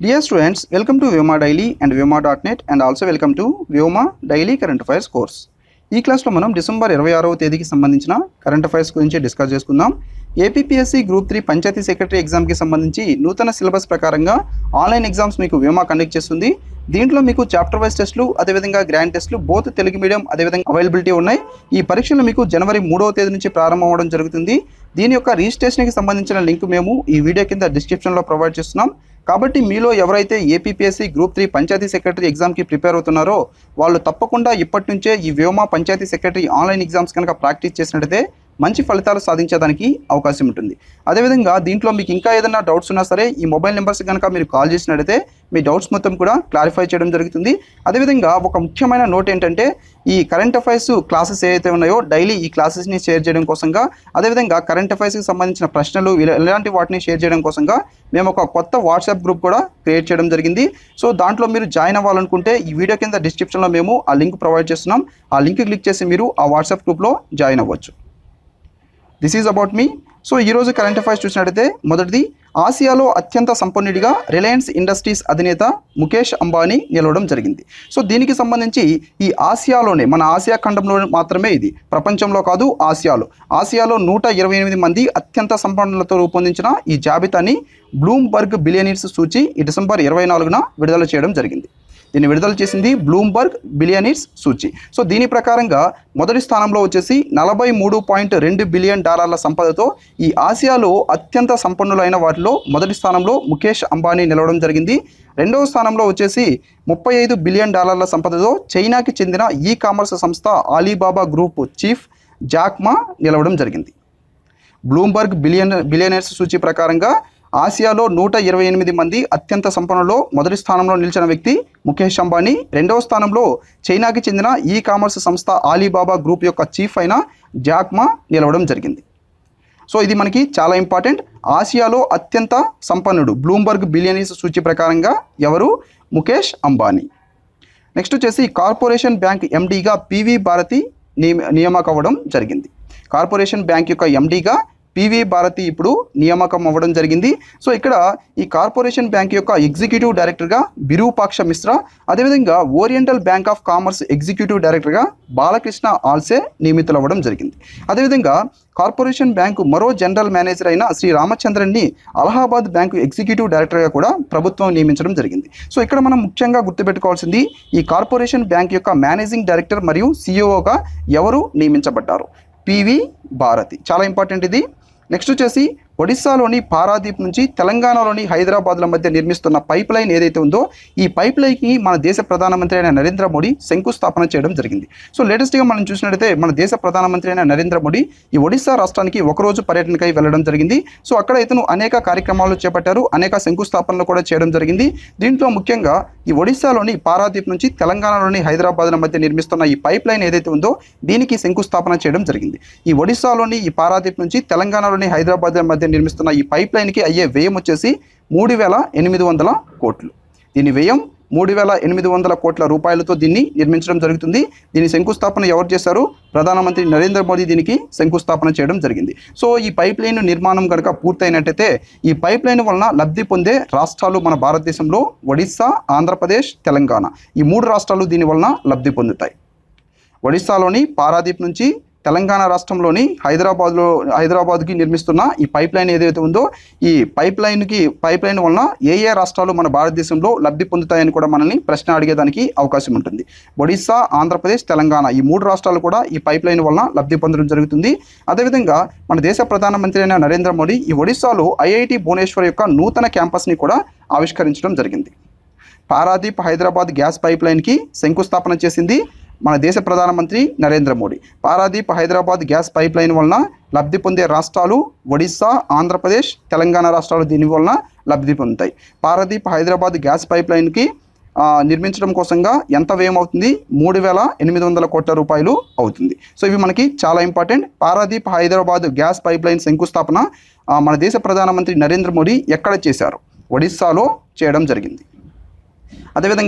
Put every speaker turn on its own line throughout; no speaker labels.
Dear students, welcome to Vyoma Daily and Vyoma.net and also welcome to Vyoma Daily Current Affairs course. ఈ క్లాస్లో మనం December ఇరవై ఆరవ తేదీకి సంబంధించిన కరెంట్ అఫైర్స్ గురించి డిస్కస్ చేసుకుందాం APSC group three panchayat secretary ఎగ్జామ్కి సంబంధించి నూతన సిలబస్ ప్రకారంగా ఆన్లైన్ ఎగ్జామ్స్ మీకు వ్యోమా కండక్ట్ చేస్తుంది దీంట్లో మీకు చాప్టర్ వైజ్ టెస్టులు అదేవిధంగా గ్రాండ్ టెస్టులు బోత్ తెలుగు మీడియం అదేవిధంగా అవైలబిలిటీ ఉన్నాయి ఈ పరీక్షలు మీకు జనవరి మూడవ తేదీ నుంచి ప్రారంభం అవ్వడం జరుగుతుంది దీని యొక్క రిజిస్ట్రేషన్కి సంబంధించిన లింక్ మేము ఈ వీడియో కింద డిస్క్రిప్షన్లో ప్రొవైడ్ చేస్తున్నాం కాబట్టి మీలో ఎవరైతే APSC group three panchayat secretary ఎగ్జామ్కి ప్రిపేర్ అవుతున్నారో వాళ్ళు తప్పకుండా ఇప్పటి నుంచే ఈ Vyoma panchayat secretary online exams కనుక ప్రాక్టీస్ చేసినట్టయితే మంచి ఫలితాలు సాధించడానికి అవకాశం ఉంటుంది అదేవిధంగా దీంట్లో మీకు ఇంకా ఏదైనా డౌట్స్ ఉన్నా సరే ఈ మొబైల్ నెంబర్స్ కనుక మీరు కాల్ చేసినట్టయితే మీ డౌట్స్ మొత్తం కూడా క్లారిఫై చేయడం జరుగుతుంది అదేవిధంగా ఒక ముఖ్యమైన నోట్ ఏంటంటే ఈ కరెంట్ అఫైర్స్ క్లాసెస్ ఏవైతే ఉన్నాయో డైలీ ఈ క్లాసెస్ని షేర్ చేయడం కోసంగా అదేవిధంగా కరెంట్ అఫైర్స్కి సంబంధించిన ప్రశ్నలు ఇలా- ఇలాంటి వాటిని షేర్ చేయడం కోసంగా మేము ఒక కొత్త వాట్సాప్ గ్రూప్ కూడా క్రియేట్ చేయడం జరిగింది సో దాంట్లో మీరు జాయిన్ అవ్వాలనుకుంటే ఈ వీడియో కింద డిస్క్రిప్షన్లో మేము ఆ లింక్ ప్రొవైడ్ చేస్తున్నాం ఆ లింక్ క్లిక్ చేసి మీరు ఆ వాట్సాప్ గ్రూప్లో జాయిన్ అవ్వచ్చు this is about me so ఈరోజు కరెంట్ అఫైర్స్ చూసినట్టయితే మొదటిది ఆసియాలో అత్యంత సంపన్నుడిగా రిలయన్స్ ఇండస్ట్రీస్ అధినేత ముఖేష్ అంబానీ నిలవడం జరిగింది సో దీనికి సంబంధించి ఈ ఆసియాలోనే మన ఆసియా ఖండంలో మాత్రమే ఇది ప్రపంచంలో కాదు ఆసియాలో ఆసియాలో నూట ఇరవై ఎనిమిది మంది అత్యంత సంపన్నులతో రూపొందించిన ఈ జాబితాని బ్లూంబర్గ్ బిలియనీర్స్ సూచి ఈ డిసెంబర్ ఇరవై నాలుగున విడుదల చేయడం జరిగింది దీన్ని విడుదల చేసింది బ్లూంబర్గ్ బిలియనీర్స్ సూచి సో దీని ప్రకారంగా మొదటి స్థానంలో వచ్చేసి నలభై మూడు పాయింట్ రెండు బిలియన్ డాలర్ల సంపదతో ఈ ఆసియాలో అత్యంత సంపన్నులైన వాటిలో మొదటి స్థానంలో ముఖేష్ అంబానీ నిలవడం జరిగింది రెండవ స్థానంలో వచ్చేసి ముప్పై ఐదు బిలియన్ డాలర్ల సంపదతో చైనాకి చెందిన ఈ కామర్స్ సంస్థ ఆలీబాబా గ్రూప్ చీఫ్ జాక్మా నిలవడం జరిగింది బ్లూంబర్గ్ బిలియన్ బిలియనర్స్ సూచి ప్రకారంగా ఆసియాలో నూట ఇరవై ఎనిమిది మంది అత్యంత సంపన్నులో మొదటి స్థానంలో నిలిచిన వ్యక్తి ముఖేష్ అంబానీ రెండవ స్థానంలో చైనాకి చెందిన ఈ కామర్స్ సంస్థ ఆలీబాబా గ్రూప్ యొక్క చీఫ్ అయిన జాక్మా నిలవడం జరిగింది సో ఇది మనకి చాలా ఇంపార్టెంట్ ఆసియాలో అత్యంత సంపన్నుడు బ్లూంబర్గ్ బిలియనీస్ సూచి ప్రకారంగా ఎవరు ముఖేష్ అంబానీ నెక్స్ట్ వచ్చేసి కార్పొరేషన్ బ్యాంక్ ఎండీగా పివి భారతి నియమ నియామకం అవ్వడం జరిగింది కార్పొరేషన్ బ్యాంక్ యొక్క ఎండీగా పివి భారతి ఇప్పుడు నియామకం అవ్వడం జరిగింది సో ఇక్కడ ఈ కార్పొరేషన్ బ్యాంక్ యొక్క ఎగ్జిక్యూటివ్ డైరెక్టర్గా బిరూపాక్ష మిశ్రా అదేవిధంగా Oriental Bank of Commerce executive డైరెక్టర్గా బాలకృష్ణ ఆల్సే నియమితులు అవ్వడం జరిగింది అదేవిధంగా కార్పొరేషన్ బ్యాంకు మరో జనరల్ మేనేజర్ అయిన శ్రీ రామచంద్రన్ని అలహాబాద్ బ్యాంకు ఎగ్జిక్యూటివ్ డైరెక్టర్గా కూడా ప్రభుత్వం నియమించడం జరిగింది సో ఇక్కడ మనం ముఖ్యంగా గుర్తుపెట్టుకోవాల్సింది ఈ కార్పొరేషన్ బ్యాంక్ యొక్క మేనేజింగ్ డైరెక్టర్ మరియు సిఇఓగా ఎవరు నియమించబడ్డారు పివి భారతి చాలా ఇంపార్టెంట్ ఇది నెక్స్ట్ వచ్చేసి ఒడిశాలోని పారాదీప్ నుంచి తెలంగాణలోని హైదరాబాద్ల మధ్య నిర్మిస్తున్న పైప్ లైన్ ఏదైతే ఉందో ఈ పైప్ లైన్కి మన దేశ ప్రధానమంత్రి అయిన నరేంద్ర మోడీ శంకుస్థాపన చేయడం జరిగింది సో లేటెస్ట్గా మనం చూసినట్టయితే మన దేశ ప్రధానమంత్రి అయిన నరేంద్ర మోడీ ఈ ఒడిశా రాష్ట్రానికి ఒకరోజు పర్యటనకై వెళ్ళడం జరిగింది సో అక్కడ ఇతను అనేక కార్యక్రమాలు చేపట్టారు అనేక శంకుస్థాపనలు కూడా చేయడం జరిగింది దీంట్లో ముఖ్యంగా ఈ ఒడిశాలోని పారాదీప్ నుంచి తెలంగాణలోని హైదరాబాద్ల మధ్య నిర్మిస్తున్న ఈ పైప్ లైన్ ఏదైతే ఉందో దీనికి శంకుస్థాపన చేయడం జరిగింది ఈ ఒడిశాలోని ఈ పారాదీప్ నుంచి తెలంగాణలోని హైదరాబాద్ మధ్య నిర్మిస్తున్న ఈ పైప్ లైన్కి అయ్యే వ్యయం వచ్చేసి మూడు వేల ఎనిమిది వందల కోట్లు దీని వ్యయం మూడు వేల ఎనిమిది వందల కోట్ల రూపాయలతో దీన్ని నిర్మించడం జరుగుతుంది దీని శంకుస్థాపన ఎవరు చేశారు ప్రధానమంత్రి నరేంద్ర మోదీ దీనికి శంకుస్థాపన చేయడం జరిగింది సో ఈ పైప్ లైన్ నిర్మాణం కనుక పూర్తయినట్టయితే ఈ పైప్ లైన్ వలన లబ్ధి పొందే రాష్ట్రాలు మన భారతదేశంలో ఒడిశా ఆంధ్రప్రదేశ్ తెలంగాణ ఈ మూడు రాష్ట్రాలు దీని వలన లబ్ధి పొందుతాయి ఒడిశాలోని పారాదీప్ నుంచి తెలంగాణ రాష్ట్రంలోని హైదరాబాద్లో హైదరాబాద్కి నిర్మిస్తున్న ఈ పైప్ లైన్ ఏదైతే ఉందో ఈ పైప్ లైన్కి పైప్ లైన్ వలన ఏ ఏ రాష్ట్రాలు మన భారతదేశంలో లబ్ధి పొందుతాయని కూడా మనల్ని ప్రశ్న అడిగేదానికి అవకాశం ఉంటుంది ఒడిశా ఆంధ్రప్రదేశ్ తెలంగాణ ఈ మూడు రాష్ట్రాలు కూడా ఈ పైప్ లైన్ వలన లబ్ధి పొందడం జరుగుతుంది అదేవిధంగా మన దేశ ప్రధానమంత్రి అయిన నరేంద్ర మోడీ ఈ ఒడిశాలో ఐఐటి భువనేశ్వర్ యొక్క నూతన క్యాంపస్ని కూడా ఆవిష్కరించడం జరిగింది పారాదీప్ హైదరాబాద్ గ్యాస్ పైప్ లైన్కి శంకుస్థాపన చేసింది మన దేశ ప్రధానమంత్రి Narendra Modi Paradip Hyderabad gas pipeline వలన లబ్ధి పొందే రాష్ట్రాలు ఒడిశా ఆంధ్రప్రదేశ్ తెలంగాణ రాష్ట్రాలు దీని వలన లబ్ధి పొందుతాయి పారాదీప్ హైదరాబాద్ గ్యాస్ పైప్ లైన్కి ఆ, నిర్మించడం కోసంగా ఎంత వ్యయం అవుతుంది మూడు వేల ఎనిమిది వందల కోట్ల రూపాయలు అవుతుంది సో ఇవి మనకి చాలా important Paradip Hyderabad gas pipeline శంకుస్థాపన ఆ, మన దేశ ప్రధానమంత్రి నరేంద్ర మోడీ ఎక్కడ చేశారు ఒడిస్సాలో చేయడం జరిగింది అదేవిధంగా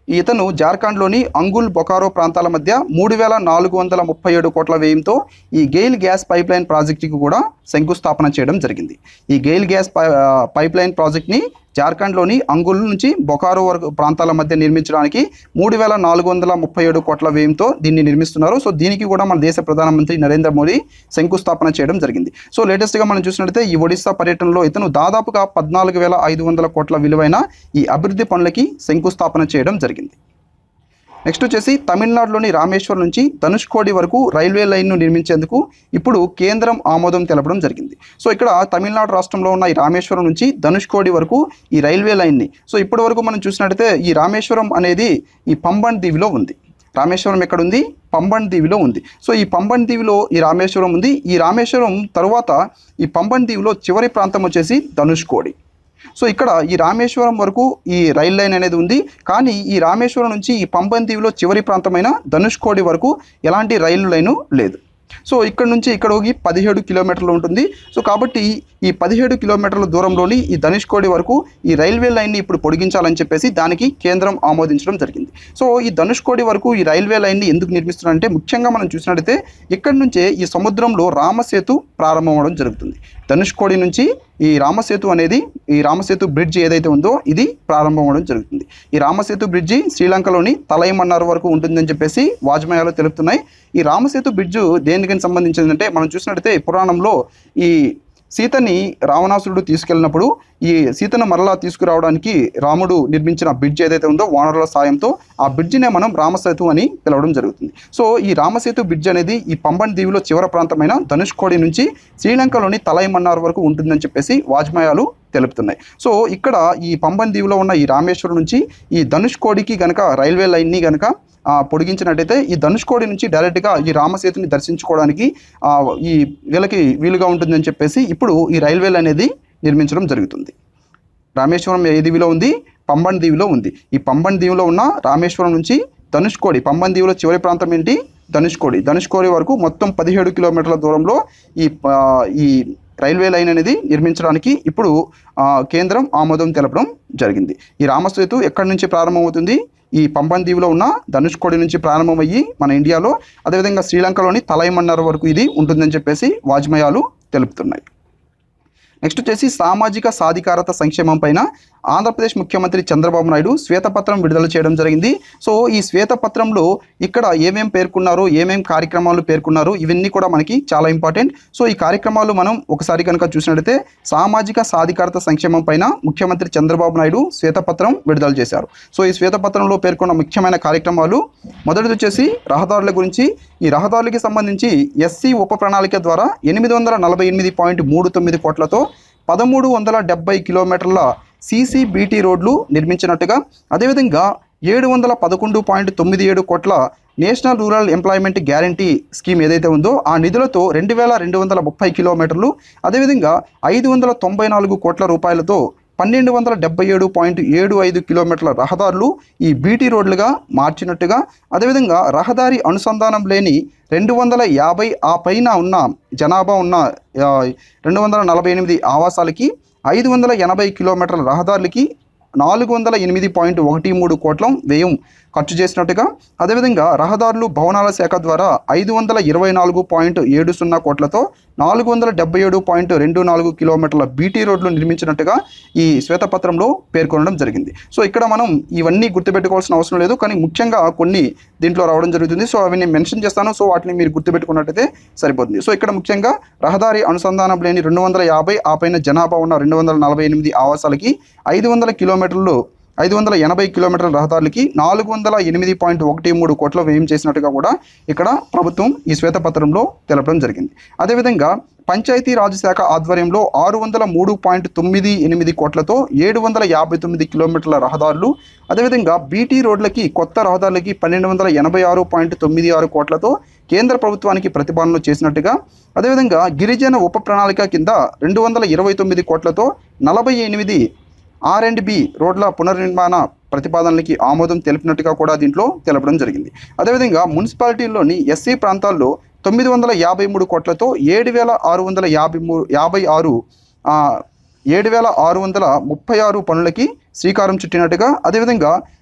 ఇతను జార్ఖండ్లోని అంగుల్ బొకారో ప్రాంతాల మధ్య మూడు వేల నాలుగు వందల ముప్పై ఏడు కోట్ల వ్యయంతో ఈ గెయిల్ గ్యాస్ పైప్ లైన్ ప్రాజెక్టుకి కూడా శంకుస్థాపన చేయడం జరిగింది ఈ గెయిల్ గ్యాస్ పై ఆ, పైప్ లైన్ ప్రాజెక్ట్ని జార్ఖండ్లోని అంగుల్ నుంచి బొకారో వరకు ప్రాంతాల మధ్య నిర్మించడానికి మూడు వేల నాలుగు వందల ముప్పై ఏడు కోట్ల వ్యయంతో దీన్ని నిర్మిస్తున్నారు సో దీనికి కూడా మన దేశ ప్రధానమంత్రి నరేంద్ర మోడీ శంకుస్థాపన చేయడం జరిగింది సో లేటెస్ట్గా మనం చూసినట్లయితే ఈ ఒడిశా పర్యటనలో ఇతను దాదాపుగా పద్నాలుగు వేల ఐదు వందల కోట్ల విలువైన ఈ అభివృద్ధి పనులకి శంకుస్థాపన చేయడం జరిగింది నెక్స్ట్ వచ్చేసి తమిళనాడులోని రామేశ్వరం నుంచి ధనుష్కోడి వరకు రైల్వే లైన్ను నిర్మించేందుకు ఇప్పుడు కేంద్రం ఆమోదం తెలపడం జరిగింది సో ఇక్కడ తమిళనాడు రాష్ట్రంలో ఉన్న ఈ రామేశ్వరం నుంచి ధనుష్కోడి వరకు ఈ రైల్వే లైన్ని సో ఇప్పటి వరకు మనం చూసినట్టయితే ఈ రామేశ్వరం అనేది ఈ పంబన్ దీవిలో ఉంది రామేశ్వరం ఎక్కడ ఉంది పంబన్ దీవిలో ఉంది సో ఈ పంబన్ దీవిలో ఈ రామేశ్వరం ఉంది ఈ రామేశ్వరం తరువాత ఈ పంబన్ దీవిలో చివరి ప్రాంతం వచ్చేసి ధనుష్కోడి సో ఇక్కడ ఈ రామేశ్వరం వరకు ఈ రైల్ లైన్ అనేది ఉంది కానీ ఈ రామేశ్వరం నుంచి ఈ పంబన్ దీవిలో చివరి ప్రాంతమైన ధనుష్కోడి వరకు ఎలాంటి రైలు లైను లేదు సో ఇక్కడ నుంచి ఇక్కడికి పదిహేడు కిలోమీటర్లు ఉంటుంది సో కాబట్టి ఈ పదిహేడు కిలోమీటర్ల దూరంలోని ఈ ధనుష్కోడి వరకు ఈ రైల్వే లైన్ని ఇప్పుడు పొడిగించాలని చెప్పేసి దానికి కేంద్రం ఆమోదించడం జరిగింది సో ఈ ధనుష్కోడి వరకు ఈ రైల్వే లైన్ని ఎందుకు నిర్మిస్తున్నారంటే ముఖ్యంగా మనం చూసినట్టయితే ఇక్కడి నుంచే ఈ సముద్రంలో రామసేతు ప్రారంభం అవడం జరుగుతుంది ధనుష్కోడి నుంచి ఈ రామసేతు అనేది ఈ రామసేతు బ్రిడ్జ్ ఏదైతే ఉందో ఇది ప్రారంభం అవడం జరుగుతుంది ఈ రామసేతు బ్రిడ్జి శ్రీలంకలోని తలైమన్నార్ వరకు ఉంటుందని చెప్పేసి వాజ్మయాలు తెలుపుతున్నాయి ఈ రామసేతు బ్రిడ్జ్ దేనికి సంబంధించిందంటే మనం చూసినట్టయితే పురాణంలో ఈ సీతని రావణాసురుడు తీసుకెళ్ళినప్పుడు ఈ సీతను మరలా తీసుకురావడానికి రాముడు నిర్మించిన బ్రిడ్జ్ ఏదైతే ఉందో వానరుల సాయంతో ఆ బ్రిడ్జినే మనం రామసేతు అని పిలవడం జరుగుతుంది సో ఈ రామసేతు బ్రిడ్జ్ అనేది ఈ పంబన్ దీవిలో చివర ప్రాంతమైన ధనుష్కోడి నుంచి శ్రీలంకలోని తలైమన్నార్ వరకు ఉంటుందని చెప్పేసి వాజ్మయాలు తెలుపుతున్నాయి సో ఇక్కడ ఈ పంబన్ దీవిలో ఉన్న ఈ రామేశ్వరం నుంచి ఈ ధనుష్కోడికి గనక రైల్వే లైన్ని గనక ఆ, పొడిగించినట్టయితే ఈ ధనుష్కోడి నుంచి డైరెక్ట్గా ఈ రామసేతుని దర్శించుకోవడానికి ఆ, ఈ వీళ్ళకి వీలుగా ఉంటుందని చెప్పేసి ఇప్పుడు ఈ రైల్వే లైన్ అనేది నిర్మించడం జరుగుతుంది రామేశ్వరం ఏ దీవిలో ఉంది పంబన్ దీవిలో ఉంది ఈ పంబన్ దీవిలో ఉన్న రామేశ్వరం నుంచి ధనుష్కోడి పంబన్ దీవిలో చివరి ప్రాంతం ఏంటి ధనుష్కోడి ధనుష్కోడి వరకు మొత్తం పదిహేడు కిలోమీటర్ల దూరంలో ఈ ఆ, ఈ రైల్వే లైన్ అనేది నిర్మించడానికి ఇప్పుడు ఆ, కేంద్రం ఆమోదం తెలపడం జరిగింది ఈ రామసేతు ఎక్కడి నుంచి ప్రారంభమవుతుంది ఈ పంబన్ దీవిలో ఉన్న ధనుష్కోడి నుంచి ప్రారంభమయ్యి మన ఇండియాలో అదేవిధంగా శ్రీలంకలోని తలైమన్నర వరకు ఇది ఉంటుందని చెప్పేసి వాజ్మయాలు తెలుపుతున్నాయి నెక్స్ట్ వచ్చేసి సామాజిక సాధికారత సంక్షేమం పైన ఆంధ్రప్రదేశ్ ముఖ్యమంత్రి చంద్రబాబు నాయుడు శ్వేతపత్రం విడుదల చేయడం జరిగింది సో ఈ శ్వేతపత్రంలో ఇక్కడ ఏమేం పేర్కొన్నారు ఏమేం కార్యక్రమాలు పేర్కొన్నారు ఇవన్నీ కూడా మనకి చాలా ఇంపార్టెంట్ సో ఈ కార్యక్రమాలు మనం ఒకసారి కనుక చూసినట్లయితే సామాజిక సాధికారత సంక్షేమం పైన ముఖ్యమంత్రి చంద్రబాబు నాయుడు శ్వేతపత్రం విడుదల చేశారు సో ఈ శ్వేతపత్రంలో పేర్కొన్న ముఖ్యమైన కార్యక్రమాలు మొదటిది వచ్చేసి రహదారుల గురించి ఈ రహదారులకి సంబంధించి ఎస్సీ ఉప ప్రణాళిక ద్వారా ఎనిమిది వందల నలభై ఎనిమిది పాయింట్ మూడు తొమ్మిది కోట్లతో పదమూడు వందల డెబ్బై కిలోమీటర్ల సీసీ బీటీ రోడ్లు నిర్మించినట్టుగా అదేవిధంగా ఏడు వందల పదకొండు పాయింట్ తొమ్మిది ఏడు కోట్ల national rural employment guarantee scheme ఏదైతే ఉందో ఆ నిధులతో రెండు వేల రెండు వందల ముప్పై కిలోమీటర్లు అదేవిధంగా ఐదు వందల తొంభై నాలుగు కోట్ల రూపాయలతో పన్నెండు వందల డెబ్బై ఏడు పాయింట్ ఏడు ఐదు కిలోమీటర్ల రహదారులు ఈ బీటీ రోడ్లుగా మార్చినట్టుగా అదేవిధంగా రహదారి అనుసంధానం లేని రెండు వందల యాభై ఆ పైన ఉన్న జనాభా ఉన్న ఆ, రెండు వందల నలభై ఎనిమిది ఆవాసాలకి ఐదు వందల ఎనభై కిలోమీటర్ల రహదారులకి నాలుగు వందల ఎనిమిది పాయింట్ ఒకటి మూడు కోట్ల వ్యయం ఖర్చు చేసినట్టుగా అదేవిధంగా రహదారులు భవనాల శాఖ ద్వారా ఐదు వందల ఇరవై నాలుగు పాయింట్ ఏడు సున్నా కోట్లతో నాలుగు వందల డెబ్బై ఏడు పాయింట్ రెండు నాలుగు కిలోమీటర్ల బీటీ రోడ్లు నిర్మించినట్టుగా ఈ శ్వేతపత్రంలో పేర్కొనడం జరిగింది సో ఇక్కడ మనం ఇవన్నీ గుర్తుపెట్టుకోవాల్సిన అవసరం లేదు కానీ ముఖ్యంగా కొన్ని దీంట్లో రావడం జరుగుతుంది సో అవి నేను మెన్షన్ చేస్తాను సో వాటిని మీరు గుర్తుపెట్టుకున్నట్టయితే సరిపోతుంది సో ఇక్కడ ముఖ్యంగా రహదారి అనుసంధానం లేని రెండు వందల యాభై ఆ పైన జనాభా ఉన్న రెండు వందల నలభై ఎనిమిది ఆవాసాలకి ఐదు వందల కిలోమీటర్లు ఐదు వందల ఎనభై కిలోమీటర్ల రహదారులకి నాలుగు వందల ఎనిమిది పాయింట్ ఒకటి మూడు కోట్ల వ్యయం చేసినట్టుగా కూడా ఇక్కడ ప్రభుత్వం ఈ శ్వేతపత్రంలో తెలపడం జరిగింది అదేవిధంగా పంచాయతీ రాజ్ శాఖ ఆధ్వర్యంలో ఆరు వందల మూడు పాయింట్ తొమ్మిది ఎనిమిది కోట్లతో ఏడు వందల యాభై తొమ్మిది కిలోమీటర్ల రహదారులు అదేవిధంగా బీటీ రోడ్లకి కొత్త రహదారులకి పన్నెండు వందల ఎనభై ఆరు పాయింట్ తొమ్మిది ఆరు కోట్లతో కేంద్ర ప్రభుత్వానికి ప్రతిపాదనలు చేసినట్టుగా అదేవిధంగా గిరిజన ఉప ప్రణాళిక కింద రెండు వందల ఇరవై తొమ్మిది కోట్లతో నలభై ఎనిమిది ఆర్ అండ్ బి రోడ్ల పునర్నిర్మాణ ప్రతిపాదనలకి ఆమోదం తెలిపినట్టుగా కూడా దీంట్లో తెలపడం జరిగింది అదేవిధంగా మున్సిపాలిటీల్లోని ఎస్సీ ప్రాంతాల్లో తొమ్మిది వందల యాభై మూడు కోట్లతో ఏడు వేల ఆరు వందల యాభై మూ యాభై ఆరు ఆ, ఏడు వేల ఆరు వందల ముప్పై ఆరు పనులకి శ్రీకారం చుట్టినట్టుగా అదేవిధంగా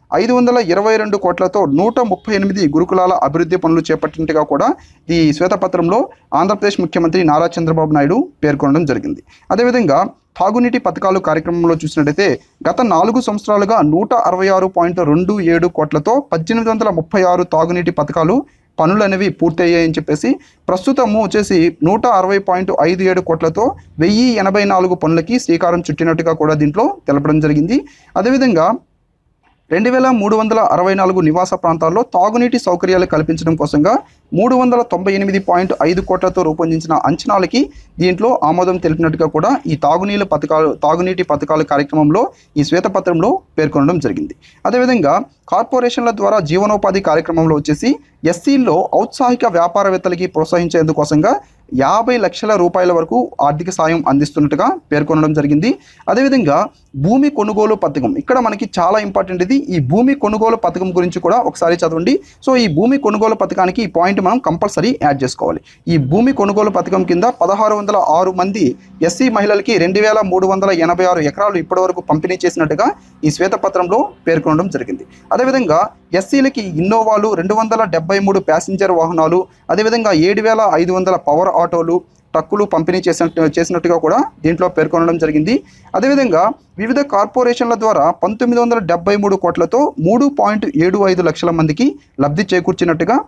ఐదు వందల ఇరవై రెండు కోట్లతో నూట ముప్పై ఎనిమిది గురుకులాల అభివృద్ధి పనులు చేపట్టినట్టుగా కూడా ఈ శ్వేతపత్రంలో ఆంధ్రప్రదేశ్ ముఖ్యమంత్రి నారా చంద్రబాబు నాయుడు పేర్కొనడం జరిగింది అదేవిధంగా తాగునీటి పథకాలు కార్యక్రమంలో చూసినట్టయితే గత నాలుగు సంవత్సరాలుగా నూట అరవై ఆరు పాయింట్ రెండు ఏడు కోట్లతో పద్దెనిమిది వందల ముప్పై ఆరు తాగునీటి పథకాలు పనులు అనేవి పూర్తయ్యాయని చెప్పేసి ప్రస్తుతము వచ్చేసి నూట అరవై పాయింట్ ఐదు ఏడు కోట్లతో వెయ్యి ఎనభై నాలుగు పనులకి శ్రీకారం చుట్టినట్టుగా కూడా దీంట్లో తెలపడం జరిగింది అదేవిధంగా రెండు వేల మూడు వందల అరవై నాలుగు నివాస ప్రాంతాల్లో తాగునీటి సౌకర్యాలు కల్పించడం కోసంగా మూడు వందల తొంభై ఎనిమిది పాయింట్ ఐదు కోట్లతో రూపొందించిన అంచనాలకి దీంట్లో ఆమోదం తెలిపినట్టుగా కూడా ఈ తాగునీళ్ళ పథకాలు తాగునీటి పథకాల కార్యక్రమంలో ఈ శ్వేతపత్రంలో పేర్కొనడం జరిగింది అదేవిధంగా కార్పొరేషన్ల ద్వారా జీవనోపాధి కార్యక్రమంలో వచ్చేసి ఎస్సీల్లో ఔత్సాహిక వ్యాపారవేత్తలకి ప్రోత్సహించేందుకోసంగా యాభై లక్షల రూపాయల వరకు ఆర్థిక సాయం అందిస్తున్నట్టుగా పేర్కొనడం జరిగింది అదేవిధంగా భూమి కొనుగోలు పథకం ఇక్కడ మనకి చాలా ఇంపార్టెంట్ ఇది ఈ భూమి కొనుగోలు పథకం గురించి కూడా ఒకసారి చదవండి సో ఈ భూమి కొనుగోలు పథకానికి ఈ పాయింట్ మనం కంపల్సరీ యాడ్ చేసుకోవాలి ఈ భూమి కొనుగోలు పథకం కింద పదహారు వందల ఆరు మంది ఎస్సీ మహిళలకి రెండు వేల మూడు వందల ఎనభై ఆరు ఎకరాలు ఇప్పటివరకు పంపిణీ చేసినట్టుగా ఈ శ్వేతపత్రంలో పేర్కొనడం జరిగింది అదేవిధంగా ఎస్సీలకి ఇన్నోవాలు రెండు వందల డెబ్బై మూడు ప్యాసింజర్ వాహనాలు అదేవిధంగా ఏడు వేల ఐదు వందల పవర్ ఆటోలు ట్రక్కులు పంపిణీ చేసినట్టు చేసినట్టుగా కూడా దీంట్లో పేర్కొనడం జరిగింది అదేవిధంగా వివిధ కార్పొరేషన్ల ద్వారా పంతొమ్మిది వందల డెబ్బై మూడు కోట్లతో మూడు పాయింట్ ఏడు ఐదు లక్షల మందికి లబ్ధి చేకూర్చినట్టుగా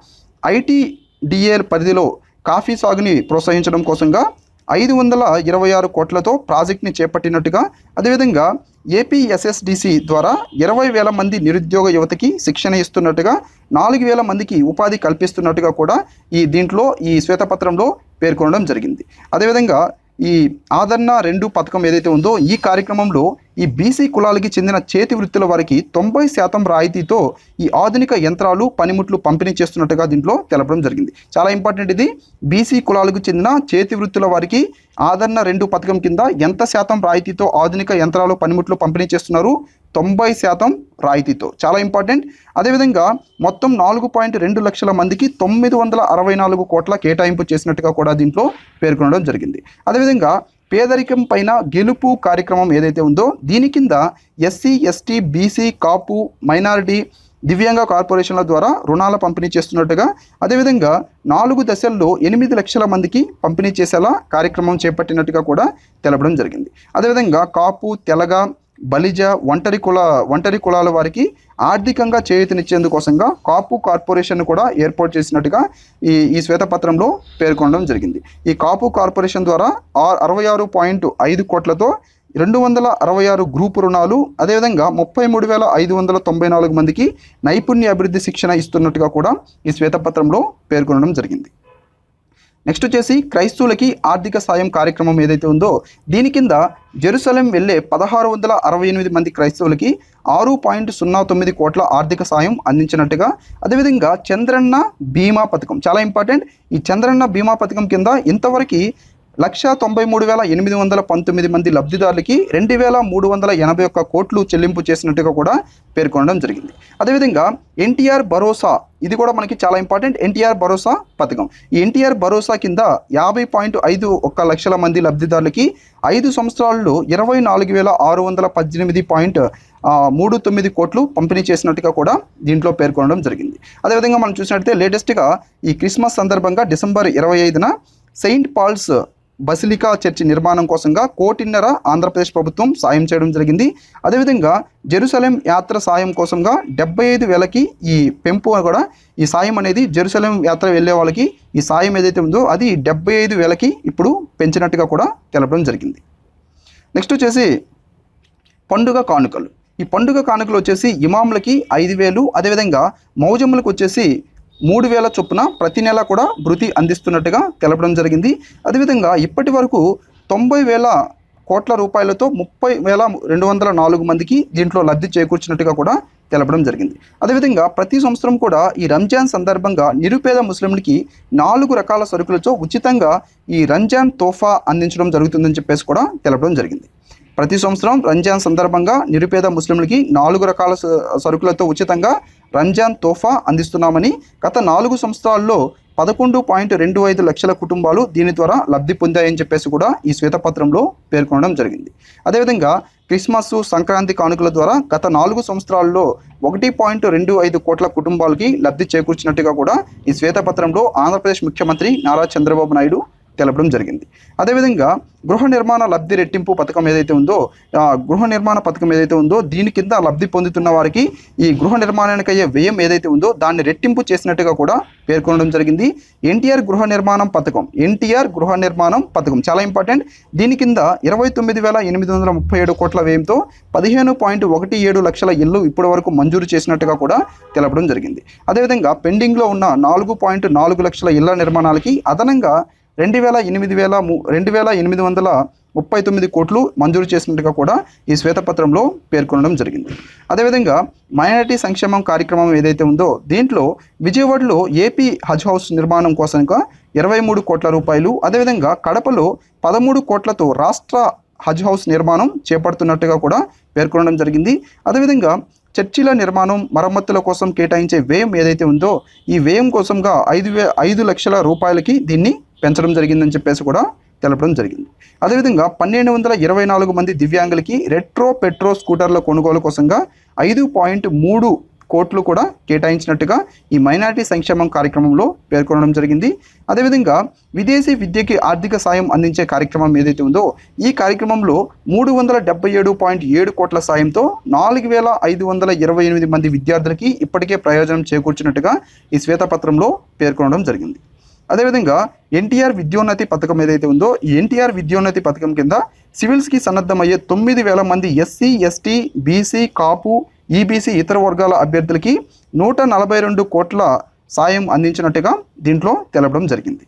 ఐటీడీఏ పరిధిలో కాఫీ సాగుని ప్రోత్సహించడం కోసంగా ఐదు వందల ఇరవై ఆరు కోట్లతో ప్రాజెక్ట్ని చేపట్టినట్టుగా అదేవిధంగా ఏపీఎస్ఎస్డిసి ద్వారా ఇరవై వేల మంది నిరుద్యోగ యువతకి శిక్షణ ఇస్తున్నట్టుగా నాలుగు వేల మందికి ఉపాధి కల్పిస్తున్నట్టుగా కూడా ఈ దీంట్లో ఈ శ్వేతపత్రంలో పేర్కొనడం జరిగింది అదేవిధంగా ఈ ఆదరణ రెండు పథకం ఏదైతే ఉందో ఈ కార్యక్రమంలో ఈ బీసీ కులాలకి చెందిన చేతి వృత్తుల వారికి తొంభై శాతం రాయితీతో ఈ ఆధునిక యంత్రాలు పనిముట్లు పంపిణీ చేస్తున్నట్టుగా దీంట్లో తెలపడం జరిగింది చాలా ఇంపార్టెంట్ ఇది బీసీ కులాలకు చెందిన చేతి వృత్తుల వారికి ఆదరణ రెండు పథకం కింద ఎంత శాతం రాయితీతో ఆధునిక యంత్రాలు పనిముట్లు పంపిణీ చేస్తున్నారు తొంభై శాతం రాయితీతో చాలా ఇంపార్టెంట్ అదేవిధంగా మొత్తం నాలుగు పాయింట్ రెండు లక్షల మందికి తొమ్మిది వందల అరవై నాలుగు కోట్ల కేటాయింపు చేసినట్టుగా కూడా దీంట్లో పేర్కొనడం జరిగింది అదేవిధంగా పేదరికం పైన గెలుపు కార్యక్రమం ఏదైతే ఉందో దీని కింద SC ST BC Kapu minority దివ్యాంగ కార్పొరేషన్ల ద్వారా రుణాల పంపిణీ చేస్తున్నట్టుగా అదేవిధంగా నాలుగు దశల్లో ఎనిమిది లక్షల మందికి పంపిణీ చేసేలా కార్యక్రమం చేపట్టినట్టుగా కూడా తెలపడం జరిగింది అదేవిధంగా కాపు తెలగ బలిజ ఒంటరి కుల ఒంటరి కులాల వారికి ఆర్థికంగా చేయూతనిచ్చేందుకోసంగా కాపు కార్పొరేషన్ కూడా ఏర్పాటు చేసినట్టుగా ఈ ఈ శ్వేతపత్రంలో పేర్కొనడం జరిగింది ఈ కాపు కార్పొరేషన్ ద్వారా ఆ- అరవై ఆరు పాయింట్ ఐదు కోట్లతో రెండు వందల అరవై ఆరు గ్రూపు రుణాలు అదేవిధంగా ముప్పై మూడు వేల ఐదు వందల తొంభై నాలుగు మందికి నైపుణ్య అభివృద్ధి శిక్షణ ఇస్తున్నట్టుగా కూడా ఈ శ్వేతపత్రంలో పేర్కొనడం జరిగింది నెక్స్ట్ వచ్చేసి క్రైస్తవులకి ఆర్థిక సాయం కార్యక్రమం ఏదైతే ఉందో దీని కింద జెరూసలేం వెళ్ళే పదహారు వందల అరవై ఎనిమిది మంది క్రైస్తవులకి ఆరు పాయింట్ సున్నా తొమ్మిది కోట్ల ఆర్థిక సాయం అందించినట్టుగా అదేవిధంగా చంద్రన్న బీమా పథకం చాలా ఇంపార్టెంట్ ఈ చంద్రన్న బీమా పథకం కింద ఇంతవరకు లక్ష తొంభై మూడు వేల ఎనిమిది వందల పంతొమ్మిది మంది లబ్ధిదారులకి రెండు వేల మూడు వందల ఎనభై ఒక్క కోట్లు చెల్లింపు చేసినట్టుగా కూడా పేర్కొనడం జరిగింది అదేవిధంగా ఎన్టీఆర్ భరోసా ఇది కూడా మనకి చాలా ఇంపార్టెంట్ ఎన్టీఆర్ భరోసా పథకం ఈ ఎన్టీఆర్ భరోసా కింద యాభై పాయింట్ ఐదు ఒక్క లక్షల మంది లబ్ధిదారులకి ఐదు సంవత్సరాల్లో ఇరవై నాలుగు వేల ఆరు వందల పద్దెనిమిది పాయింట్ ఆ, మూడు తొమ్మిది కోట్లు పంపిణీ చేసినట్టుగా కూడా దీంట్లో పేర్కొనడం జరిగింది అదేవిధంగా మనం చూసినట్లయితే లేటెస్ట్గా ఈ క్రిస్మస్ సందర్భంగా డిసెంబర్ ఇరవై ఐదున సెయింట్ పాల్స్ బసిలికా చర్చి నిర్మాణం కోసంగా కోటిన్నర ఆంధ్రప్రదేశ్ ప్రభుత్వం సాయం చేయడం జరిగింది అదేవిధంగా జెరూసలేం యాత్ర సాయం కోసంగా డెబ్బై ఐదు వేలకి ఈ పెంపు కూడా ఈ సాయం అనేది జెరూసలేం యాత్ర వెళ్ళే వాళ్ళకి ఈ సాయం ఏదైతే ఉందో అది డెబ్బై ఐదు వేలకి ఇప్పుడు పెంచినట్టుగా కూడా తెలపడం జరిగింది నెక్స్ట్ వచ్చేసి పండుగ కానుకలు ఈ పండుగ కానుకలు వచ్చేసి ఇమాములకి ఐదు వేలు అదేవిధంగా మౌజములకు వచ్చేసి మూడు వేల చొప్పున ప్రతి నెల కూడా భృతి అందిస్తున్నట్టుగా తెలపడం జరిగింది అదేవిధంగా ఇప్పటి వరకు తొంభై వేల కోట్ల రూపాయలతో ముప్పై వేల రెండు వందల నాలుగు మందికి దీంట్లో లబ్ధి చేకూర్చినట్టుగా కూడా తెలపడం జరిగింది అదేవిధంగా ప్రతి సంవత్సరం కూడా ఈ రంజాన్ సందర్భంగా నిరుపేద ముస్లింలకి నాలుగు రకాల సరుకులతో ఉచితంగా ఈ రంజాన్ తోఫా అందించడం జరుగుతుందని చెప్పేసి కూడా తెలపడం జరిగింది ప్రతి సంవత్సరం రంజాన్ సందర్భంగా నిరుపేద ముస్లింలకి నాలుగు రకాల స- సరుకులతో ఉచితంగా రంజాన్ తోఫా అందిస్తున్నామని గత నాలుగు సంవత్సరాల్లో పదకొండు పాయింట్ రెండు ఐదు లక్షల కుటుంబాలు దీని ద్వారా లబ్ధి పొందాయని చెప్పేసి కూడా ఈ శ్వేతపత్రంలో పేర్కొనడం జరిగింది అదేవిధంగా క్రిస్మస్ సంక్రాంతి కానుకల ద్వారా గత నాలుగు సంవత్సరాల్లో ఒకటి పాయింట్ రెండు ఐదు కోట్ల కుటుంబాలకి లబ్ధి చేకూర్చినట్టుగా కూడా ఈ శ్వేతపత్రంలో ఆంధ్రప్రదేశ్ ముఖ్యమంత్రి నారా చంద్రబాబు నాయుడు తెలపడం జరిగింది అదేవిధంగా గృహ నిర్మాణ లబ్ధి రెట్టింపు పథకం ఏదైతే ఉందో ఆ గృహ నిర్మాణ పథకం ఏదైతే ఉందో దీని కింద లబ్ధి పొందుతున్న వారికి ఈ గృహ నిర్మాణానికి అయ్యే వ్యయం ఏదైతే ఉందో దాన్ని రెట్టింపు చేసినట్టుగా కూడా పేర్కొనడం జరిగింది ఎన్టీఆర్ గృహ నిర్మాణం పథకం ఎన్టీఆర్ గృహ నిర్మాణం పథకం చాలా ఇంపార్టెంట్ దీని కింద ఇరవై తొమ్మిది వేల ఎనిమిది వందల ముప్పై ఏడు కోట్ల వ్యయంతో పదిహేను పాయింట్ ఒకటి ఏడు లక్షల ఇల్లు ఇప్పటి వరకు మంజూరు చేసినట్టుగా కూడా తెలపడం జరిగింది అదేవిధంగా పెండింగ్లో ఉన్న నాలుగు పాయింట్ నాలుగు లక్షల ఇళ్ల నిర్మాణాలకి అదనంగా రెండు వేల ఎనిమిది వేల ము రెండు వేల ఎనిమిది వందల ముప్పై తొమ్మిది కోట్లు మంజూరు చేసినట్టుగా కూడా ఈ శ్వేతపత్రంలో పేర్కొనడం జరిగింది అదేవిధంగా మైనారిటీ సంక్షేమం కార్యక్రమం ఏదైతే ఉందో దీంట్లో విజయవాడలో ఏపీ హజ్ హౌస్ నిర్మాణం కోసంగా ఇరవై మూడు కోట్ల రూపాయలు అదేవిధంగా కడపలో పదమూడు కోట్లతో రాష్ట్ర హజ్ హౌస్ నిర్మాణం చేపడుతున్నట్టుగా కూడా పేర్కొనడం జరిగింది అదేవిధంగా చర్చిల నిర్మాణం మరమ్మతుల కోసం కేటాయించే వ్యయం ఏదైతే ఉందో ఈ వ్యయం కోసంగా ఐదు వే ఐదు లక్షల రూపాయలకి దీన్ని పెంచడం జరిగిందని చెప్పేసి కూడా తెలపడం జరిగింది అదేవిధంగా పన్నెండు వందల ఇరవై నాలుగు మంది దివ్యాంగులకి రెట్రో పెట్రో స్కూటర్ల కొనుగోలు కోసంగా ఐదు పాయింట్ మూడు కోట్లు కూడా కేటాయించినట్టుగా ఈ మైనారిటీ సంక్షేమం కార్యక్రమంలో పేర్కొనడం జరిగింది అదేవిధంగా విదేశీ విద్యకి ఆర్థిక సాయం అందించే కార్యక్రమం ఏదైతే ఉందో ఈ కార్యక్రమంలో మూడు వందల డెబ్బై ఏడు పాయింట్ ఏడు కోట్ల సాయంతో నాలుగు వేల ఐదు వందల ఇరవై ఎనిమిది మంది విద్యార్థులకి ఇప్పటికే ప్రయోజనం చేకూర్చినట్టుగా ఈ శ్వేతపత్రంలో పేర్కొనడం జరిగింది అదేవిధంగా ఎన్టీఆర్ విద్యోన్నతి పథకం ఏదైతే ఉందో ఈ ఎన్టీఆర్ విద్యోన్నతి పథకం కింద సివిల్స్కి సన్నద్ధమయ్యే తొమ్మిది వేల మంది SC ST BC Kapu EBC ఇతర వర్గాల అభ్యర్థులకి నూట నలభై రెండు కోట్ల సాయం అందించినట్టుగా దీంట్లో తెలపడం జరిగింది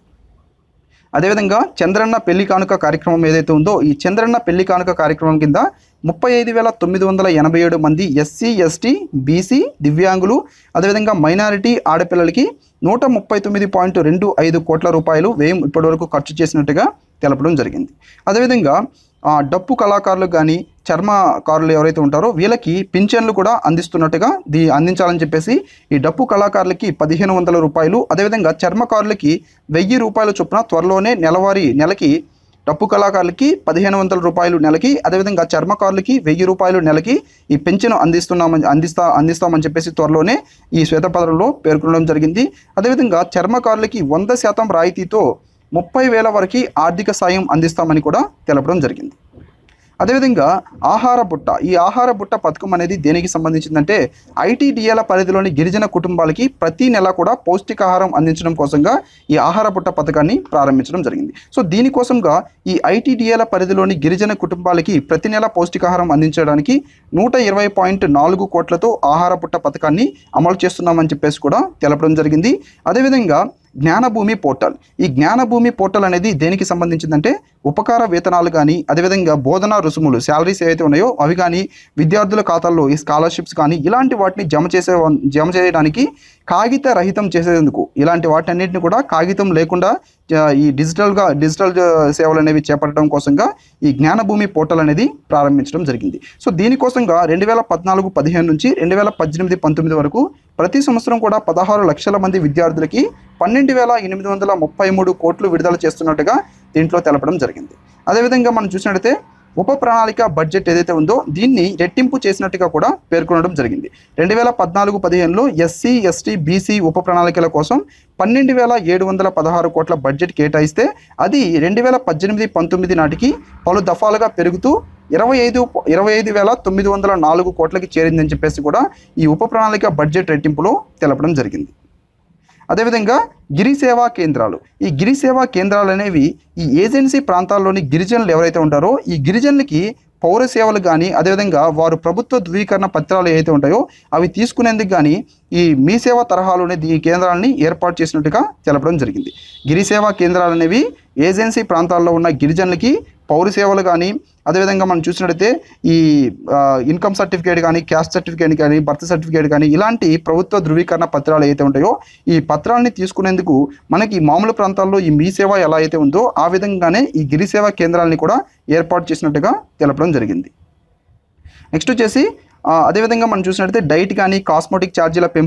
అదేవిధంగా చంద్రన్న పెళ్లి కానుక కార్యక్రమం ఏదైతే ఉందో ఈ చంద్రన్న పెళ్లి కానుక కార్యక్రమం కింద ముప్పై ఐదు వేల తొమ్మిది వందల ఎనభై ఏడు మంది ఎస్సీ ఎస్టీ బీసీ దివ్యాంగులు అదేవిధంగా మైనారిటీ ఆడపిల్లలకి నూట ముప్పై తొమ్మిది పాయింట్ రెండు ఐదు కోట్ల రూపాయలు వ్యయం ఇప్పటివరకు ఖర్చు చేసినట్టుగా తెలపడం జరిగింది అదేవిధంగా ఆ, డప్పు కళాకారులు కానీ చర్మకారులు ఎవరైతే ఉంటారో వీళ్ళకి పింఛన్లు కూడా అందిస్తున్నట్టుగా దీ అందించాలని చెప్పేసి ఈ డప్పు కళాకారులకి పదిహేను వందల రూపాయలు అదేవిధంగా చర్మకారులకి వెయ్యి రూపాయల చొప్పున త్వరలోనే నెలవారీ నెలకి డప్పు కళాకారులకి పదిహేను వందల రూపాయలు నెలకి అదేవిధంగా చర్మకారులకి వెయ్యి రూపాయలు నెలకి ఈ పెన్షన్ అందిస్తున్నామని అందిస్తా అందిస్తామని చెప్పేసి త్వరలోనే ఈ శ్వేతపత్రంలో పేర్కొనడం జరిగింది అదేవిధంగా చర్మకారులకి వంద శాతం రాయితీతో ముప్పై వేల వరకు ఆర్థిక సాయం అందిస్తామని కూడా తెలపడం జరిగింది అదేవిధంగా ఆహార బుట్ట ఈ ఆహార బుట్ట పథకం అనేది దేనికి సంబంధించిందంటే ఐటీడీఏల పరిధిలోని గిరిజన కుటుంబాలకి ప్రతి నెల కూడా పౌష్టికాహారం అందించడం కోసంగా ఈ ఆహార బుట్ట పథకాన్ని ప్రారంభించడం జరిగింది సో దీనికోసంగా ఈ ఐటీడీఏల పరిధిలోని గిరిజన కుటుంబాలకి ప్రతి నెల పౌష్టికాహారం అందించడానికి నూట ఇరవై పాయింట్ నాలుగు కోట్లతో ఆహార బుట్ట పథకాన్ని అమలు చేస్తున్నామని చెప్పేసి కూడా తెలపడం జరిగింది అదేవిధంగా జ్ఞానభూమి పోర్టల్ ఈ జ్ఞానభూమి పోర్టల్ అనేది దేనికి సంబంధించిందంటే ఉపకార వేతనాలు కానీ అదేవిధంగా బోధనా రుసుములు శాలరీస్ ఏవైతే ఉన్నాయో అవి కానీ విద్యార్థుల ఖాతాల్లో ఈ స్కాలర్షిప్స్ కానీ ఇలాంటి వాటిని జమ చేసే జమ చేయడానికి కాగిత రహితం చేసేందుకు ఇలాంటి వాటన్నిటిని కూడా కాగితం లేకుండా ఆ, ఈ డిజిటల్గా డిజిటల్ ఆ, సేవలు అనేవి చేపట్టడం కోసంగా ఈ జ్ఞానభూమి పోర్టల్ అనేది ప్రారంభించడం జరిగింది సో దీనికోసంగా రెండు వేల పద్నాలుగు పదిహేను నుంచి రెండు వేల పద్దెనిమిది పంతొమ్మిది వరకు ప్రతి సంవత్సరం కూడా పదహారు లక్షల మంది విద్యార్థులకి పన్నెండు వేల ఎనిమిది వందల ముప్పై మూడు కోట్లు విడుదల చేస్తున్నట్టుగా దీంట్లో తెలపడం జరిగింది అదేవిధంగా మనం చూసినట్టయితే ఉప ప్రణాళిక బడ్జెట్ ఏదైతే ఉందో దీన్ని రెట్టింపు చేసినట్టుగా కూడా పేర్కొనడం జరిగింది రెండు వేల పద్నాలుగు పదిహేనులో ఎస్సీ ఎస్టీ బీసీ ఉప ప్రణాళికల కోసం పన్నెండు వేల ఏడు వందల పదహారు కోట్ల బడ్జెట్ కేటాయిస్తే అది రెండు వేల పద్దెనిమిది పంతొమ్మిది నాటికి పలు దఫాలుగా పెరుగుతూ ఇరవై ఐదు ఇరవై ఐదు వేల తొమ్మిది వందల నాలుగు కోట్లకి చేరిందని చెప్పేసి కూడా ఈ ఉప ప్రణాళిక బడ్జెట్ రెట్టింపులో తెలపడం జరిగింది అదేవిధంగా గిరి సేవా కేంద్రాలు ఈ గిరి సేవా కేంద్రాలు అనేవి ఈ ఏజెన్సీ ప్రాంతాల్లోని గిరిజనులు ఎవరైతే ఉంటారో ఈ గిరిజనులకి పౌర సేవలు కానీ అదేవిధంగా వారు ప్రభుత్వ ధృవీకరణ పత్రాలు ఏవైతే ఉంటాయో అవి తీసుకునేందుకు కానీ ఈ మీ సేవ తరహాలోనే ఈ కేంద్రాలని ఏర్పాటు చేసినట్టుగా తెలపడం జరిగింది గిరి సేవా కేంద్రాలు అనేవి ఏజెన్సీ ప్రాంతాల్లో ఉన్న గిరిజనులకి పౌర సేవలు కానీ అదేవిధంగా మనం చూసినట్టయితే ఈ ఆ, ఇన్కమ్ సర్టిఫికేట్ కానీ క్యాస్ట్ సర్టిఫికేట్ కానీ బర్త్ సర్టిఫికేట్ కానీ ఇలాంటి ప్రభుత్వ ధృవీకరణ పత్రాలు ఏవైతే ఉంటాయో ఈ పత్రాలని తీసుకునేందుకు మనకి మామూలు ప్రాంతాల్లో ఈ మీ సేవ ఎలా అయితే ఉందో ఆ విధంగానే ఈ గిరి సేవా కేంద్రాలని కూడా ఏర్పాటు చేసినట్టుగా తెలపడం జరిగింది నెక్స్ట్ వచ్చేసి ఆ, అదేవిధంగా మనం చూసినట్టయితే డైట్ కానీ కాస్మెటిక్ ఛార్జీల పెంపు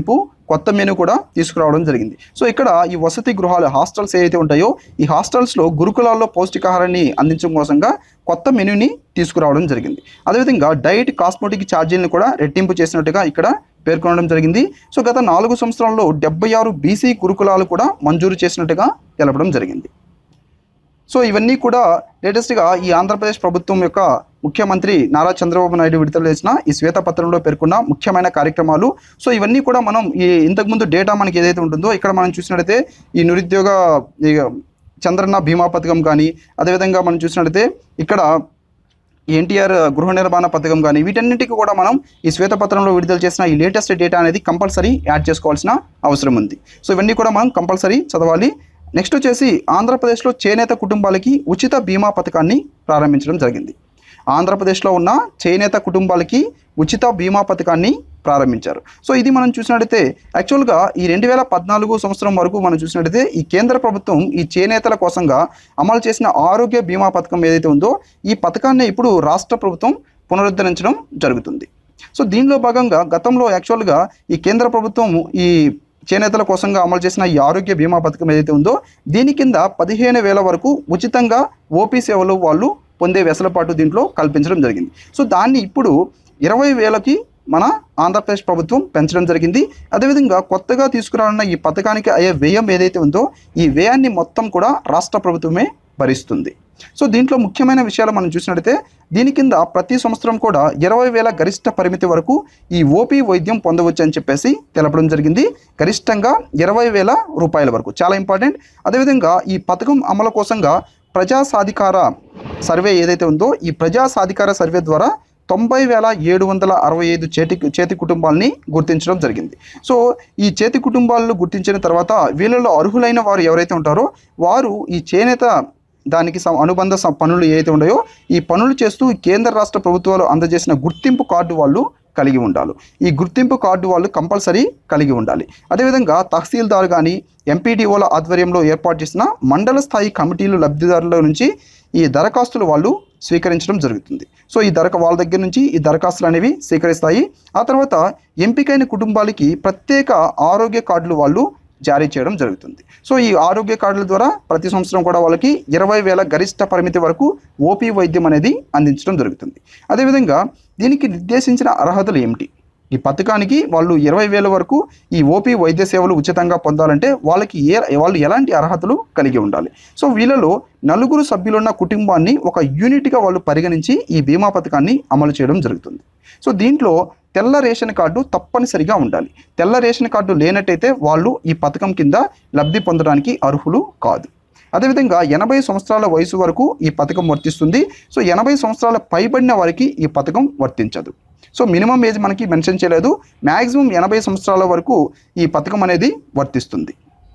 కొత్త మెనూ కూడా తీసుకురావడం జరిగింది సో ఇక్కడ ఈ వసతి గృహాలు హాస్టల్స్ ఏవైతే ఉంటాయో ఈ హాస్టల్స్లో గురుకులాల్లో పౌష్టికాహారాన్ని అందించడం కోసంగా కొత్త మెనూని తీసుకురావడం జరిగింది అదేవిధంగా డైట్ కాస్మెటిక్ ఛార్జీలను కూడా రెట్టింపు చేసినట్టుగా ఇక్కడ పేర్కొనడం జరిగింది సో గత నాలుగు సంవత్సరాల్లో డెబ్బై ఆరు బీసీ గురుకులాలు కూడా మంజూరు చేసినట్టుగా తెలపడం జరిగింది సో ఇవన్నీ కూడా లేటెస్ట్గా ఈ ఆంధ్రప్రదేశ్ ప్రభుత్వం యొక్క ముఖ్యమంత్రి నారా చంద్రబాబు నాయుడు విడుదల చేసిన ఈ శ్వేతపత్రంలో పేర్కొన్న ముఖ్యమైన కార్యక్రమాలు సో ఇవన్నీ కూడా మనం ఈ ఇంతకుముందు డేటా మనకి ఏదైతే ఉంటుందో ఇక్కడ మనం చూసినట్లయితే ఈ నిరుద్యోగ ఈ చంద్రన్న బీమా పథకం కానీ అదేవిధంగా మనం చూసినట్లయితే ఇక్కడ ఎన్టీఆర్ గృహ నిర్మాణ పథకం కానీ వీటన్నిటికీ కూడా మనం ఈ శ్వేతపత్రంలో విడుదల చేసిన ఈ లేటెస్ట్ డేటా అనేది కంపల్సరీ యాడ్ చేసుకోవాల్సిన అవసరం ఉంది సో ఇవన్నీ కూడా మనం కంపల్సరీ చదవాలి నెక్స్ట్ వచ్చేసి ఆంధ్రప్రదేశ్లో చేనేత కుటుంబాలకి ఉచిత బీమా పథకాన్ని ప్రారంభించడం జరిగింది ఆంధ్రప్రదేశ్లో ఉన్న చేనేత కుటుంబాలకి ఉచిత బీమా పథకాన్ని ప్రారంభించారు సో ఇది మనం చూసినట్టయితే యాక్చువల్గా ఈ రెండు వేల పద్నాలుగు సంవత్సరం వరకు మనం చూసినట్టయితే ఈ కేంద్ర ప్రభుత్వం ఈ చేనేతల కోసంగా అమలు చేసిన ఆరోగ్య బీమా పథకం ఏదైతే ఉందో ఈ పథకాన్ని ఇప్పుడు రాష్ట్ర ప్రభుత్వం పునరుద్ధరించడం జరుగుతుంది సో దీనిలో భాగంగా గతంలో యాక్చువల్గా ఈ కేంద్ర ప్రభుత్వం ఈ చేనేతల కోసంగా అమలు చేసిన ఈ ఆరోగ్య బీమా పథకం ఏదైతే ఉందో దీని కింద పదిహేను వేల వరకు ఉచితంగా ఓపీ సేవలు వాళ్ళు పొందే వెసలుపాటు దీంట్లో కల్పించడం జరిగింది సో దాన్ని ఇప్పుడు ఇరవై వేలకి మన ఆంధ్రప్రదేశ్ ప్రభుత్వం పెంచడం జరిగింది అదేవిధంగా కొత్తగా తీసుకురానున్న ఈ పథకానికి అయ్యే వ్యయం ఏదైతే ఉందో ఈ వ్యయాన్ని మొత్తం కూడా రాష్ట్ర ప్రభుత్వమే భరిస్తుంది సో దీంట్లో ముఖ్యమైన విషయాలు మనం చూసినట్టయితే దీని కింద ప్రతి సంవత్సరం కూడా ఇరవై వేల గరిష్ట పరిమితి వరకు ఈ ఓపీ వైద్యం పొందవచ్చు అని చెప్పేసి తెలపడం జరిగింది గరిష్టంగా ఇరవై వేల రూపాయల వరకు చాలా ఇంపార్టెంట్ అదేవిధంగా ఈ పథకం అమలు కోసంగా ప్రజా సాధికార సర్వే ఏదైతే ఉందో ఈ ప్రజా సాధికార సర్వే ద్వారా తొంభై వేల ఏడు వందల అరవై ఐదు చేతి చేతి కుటుంబాలని గుర్తించడం జరిగింది సో ఈ చేతి కుటుంబాలను గుర్తించిన తర్వాత వీళ్ళలో అర్హులైన వారు ఎవరైతే ఉంటారో వారు ఈ చేనేత దానికి సం- అనుబంధ సం- పనులు ఏవైతే ఉన్నాయో ఈ పనులు చేస్తూ ఈ కేంద్ర రాష్ట్ర ప్రభుత్వాలు అందజేసిన గుర్తింపు కార్డు వాళ్ళు కలిగి ఉండాలి ఈ గుర్తింపు కార్డు వాళ్ళు కంపల్సరీ కలిగి ఉండాలి అదేవిధంగా తహసీల్దార్ కానీ ఎంపీడీఓల ఆధ్వర్యంలో ఏర్పాటు చేసిన మండల స్థాయి కమిటీలు లబ్ధిదారుల నుంచి ఈ దరఖాస్తులు వాళ్ళు స్వీకరించడం జరుగుతుంది సో ఈ దరఖ వాళ్ళ దగ్గర నుంచి ఈ దరఖాస్తులు అనేవి స్వీకరిస్తాయి ఆ తర్వాత ఎంపికైన కుటుంబాలకి ప్రత్యేక ఆరోగ్య కార్డులు వాళ్ళు జారీ చేయడం జరుగుతుంది సో ఈ ఆరోగ్య కార్డుల ద్వారా ప్రతి సంవత్సరం కూడా వాళ్ళకి ఇరవై వేల గరిష్ట పరిమితి వరకు ఓపీ వైద్యం అనేది అందించడం జరుగుతుంది అదేవిధంగా దీనికి నిర్దేశించిన అర్హతలు ఏమిటి ఈ పథకానికి వాళ్ళు ఇరవై వేల వరకు ఈ ఓపీ వైద్య సేవలు ఉచితంగా పొందాలంటే వాళ్ళకి ఏ వాళ్ళు ఎలాంటి అర్హతలు కలిగి ఉండాలి సో వీళ్ళలో నలుగురు సభ్యులున్న కుటుంబాన్ని ఒక యూనిట్గా వాళ్ళు పరిగణించి ఈ బీమా పథకాన్ని అమలు చేయడం జరుగుతుంది సో దీంట్లో తెల్ల రేషన్ కార్డు తప్పనిసరిగా ఉండాలి తెల్ల రేషన్ కార్డు లేనట్టయితే వాళ్ళు ఈ పథకం కింద లబ్ధి పొందడానికి అర్హులు కాదు అదేవిధంగా ఎనభై సంవత్సరాల వయసు వరకు ఈ పథకం వర్తిస్తుంది సో ఎనభై సంవత్సరాల పైబడిన వారికి ఈ పథకం వర్తించదు సో మినిమం ఏజ్ మనకి మెన్షన్ చేయలేదు మ్యాక్సిమం ఎనభై సంవత్సరాల వరకు ఈ పథకం అనేది వర్తిస్తుంది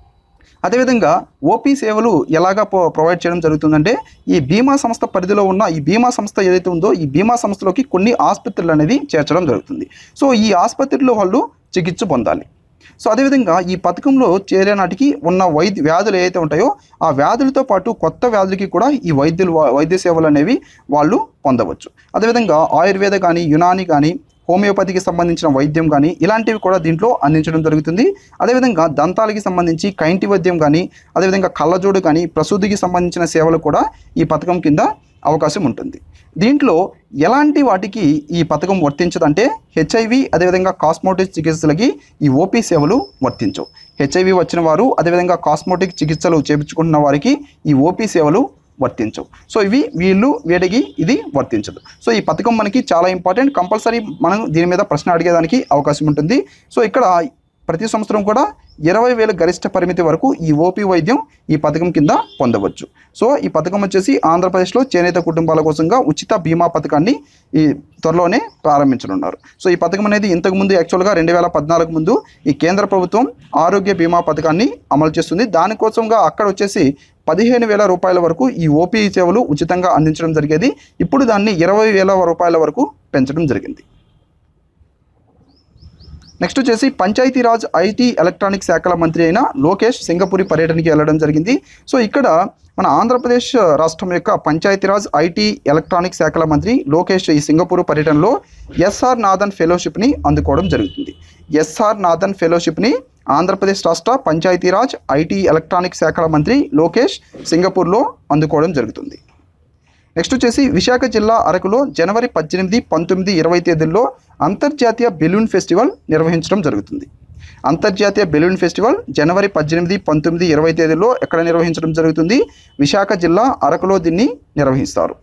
అదేవిధంగా ఓపీ సేవలు ఎలాగా ప్రొ ప్రొవైడ్ చేయడం జరుగుతుందంటే ఈ బీమా సంస్థ పరిధిలో ఉన్న ఈ బీమా సంస్థ ఏదైతే ఉందో ఈ బీమా సంస్థలోకి కొన్ని ఆసుపత్రులు అనేది చేర్చడం జరుగుతుంది సో ఈ ఆసుపత్రిలో వాళ్ళు చికిత్స పొందాలి సో అదేవిధంగా ఈ పథకంలో చేరే నాటికి ఉన్న వైద్య వ్యాధులు ఏవైతే ఉంటాయో ఆ వ్యాధులతో పాటు కొత్త వ్యాధులకి కూడా ఈ వైద్యులు వైద్య సేవలు అనేవి వాళ్ళు పొందవచ్చు అదేవిధంగా ఆయుర్వేద కానీ యునాని కానీ హోమియోపతికి సంబంధించిన వైద్యం కానీ ఇలాంటివి కూడా దీంట్లో అందించడం జరుగుతుంది అదేవిధంగా దంతాలకి సంబంధించి కంటి వైద్యం కానీ అదేవిధంగా కళ్ళజోడు కానీ ప్రసూతికి సంబంధించిన సేవలు కూడా ఈ పథకం కింద అవకాశం ఉంటుంది దీంట్లో ఎలాంటి వాటికి ఈ పథకం వర్తించదంటే హెచ్ఐవి అదేవిధంగా కాస్మోటిక్ చికిత్సలకి ఈ ఓపీ సేవలు వర్తించవు హెచ్ఐవి వచ్చిన వారు అదేవిధంగా కాస్మోటిక్ చికిత్సలు చేయించుకుంటున్న వారికి ఈ ఓపీ సేవలు వర్తించవు సో ఇవి వీళ్ళు వీటికి ఇది వర్తించదు సో ఈ పథకం మనకి చాలా ఇంపార్టెంట్ కంపల్సరీ మనం దీని మీద ప్రశ్న అడిగేదానికి అవకాశం ఉంటుంది సో ఇక్కడ ప్రతి సంవత్సరం కూడా ఇరవై వేల గరిష్ట పరిమితి వరకు ఈ ఓపీ వైద్యం ఈ పథకం కింద పొందవచ్చు సో ఈ పథకం వచ్చేసి ఆంధ్రప్రదేశ్లో చేనేత కుటుంబాల కోసంగా ఉచిత బీమా పథకాన్ని ఈ త్వరలోనే ప్రారంభించనున్నారు సో ఈ పథకం అనేది ఇంతకుముందు యాక్చువల్గా రెండు వేల పద్నాలుగు ముందు ఈ కేంద్ర ప్రభుత్వం ఆరోగ్య బీమా పథకాన్ని అమలు చేస్తుంది దానికోసంగా అక్కడ వచ్చేసి పదిహేను వేల రూపాయల వరకు ఈ ఓపీ సేవలు ఉచితంగా అందించడం జరిగేది ఇప్పుడు దాన్ని ఇరవై వేల రూపాయల వరకు పెంచడం జరిగింది నెక్స్ట్ వచ్చేసి పంచాయతీరాజ్ ఐటీ ఎలక్ట్రానిక్ శాఖల మంత్రి అయిన లోకేష్ సింగపూరి పర్యటనకి వెళ్ళడం జరిగింది సో ఇక్కడ మన ఆంధ్రప్రదేశ్ రాష్ట్రం యొక్క పంచాయతీరాజ్ ఐటీ ఎలక్ట్రానిక్ శాఖల మంత్రి లోకేష్ ఈ సింగపూర్ పర్యటనలో ఎస్ఆర్ నాథన్ ఫెలోషిప్ని అందుకోవడం జరుగుతుంది ఎస్ఆర్ నాథన్ ఫెలోషిప్ని ఆంధ్రప్రదేశ్ రాష్ట్ర పంచాయతీరాజ్ ఐటీ ఎలక్ట్రానిక్ శాఖల మంత్రి లోకేష్ సింగపూర్లో అందుకోవడం జరుగుతుంది నెక్స్ట్ వచ్చేసి విశాఖ జిల్లా అరకులో జనవరి పద్దెనిమిది పంతొమ్మిది ఇరవై తేదీల్లో అంతర్జాతీయ బెలూన్ ఫెస్టివల్ నిర్వహించడం జరుగుతుంది అంతర్జాతీయ బెలూన్ ఫెస్టివల్ జనవరి పద్దెనిమిది పంతొమ్మిది ఇరవై తేదీల్లో ఎక్కడ నిర్వహించడం జరుగుతుంది విశాఖ జిల్లా అరకులో దీన్ని నిర్వహిస్తారు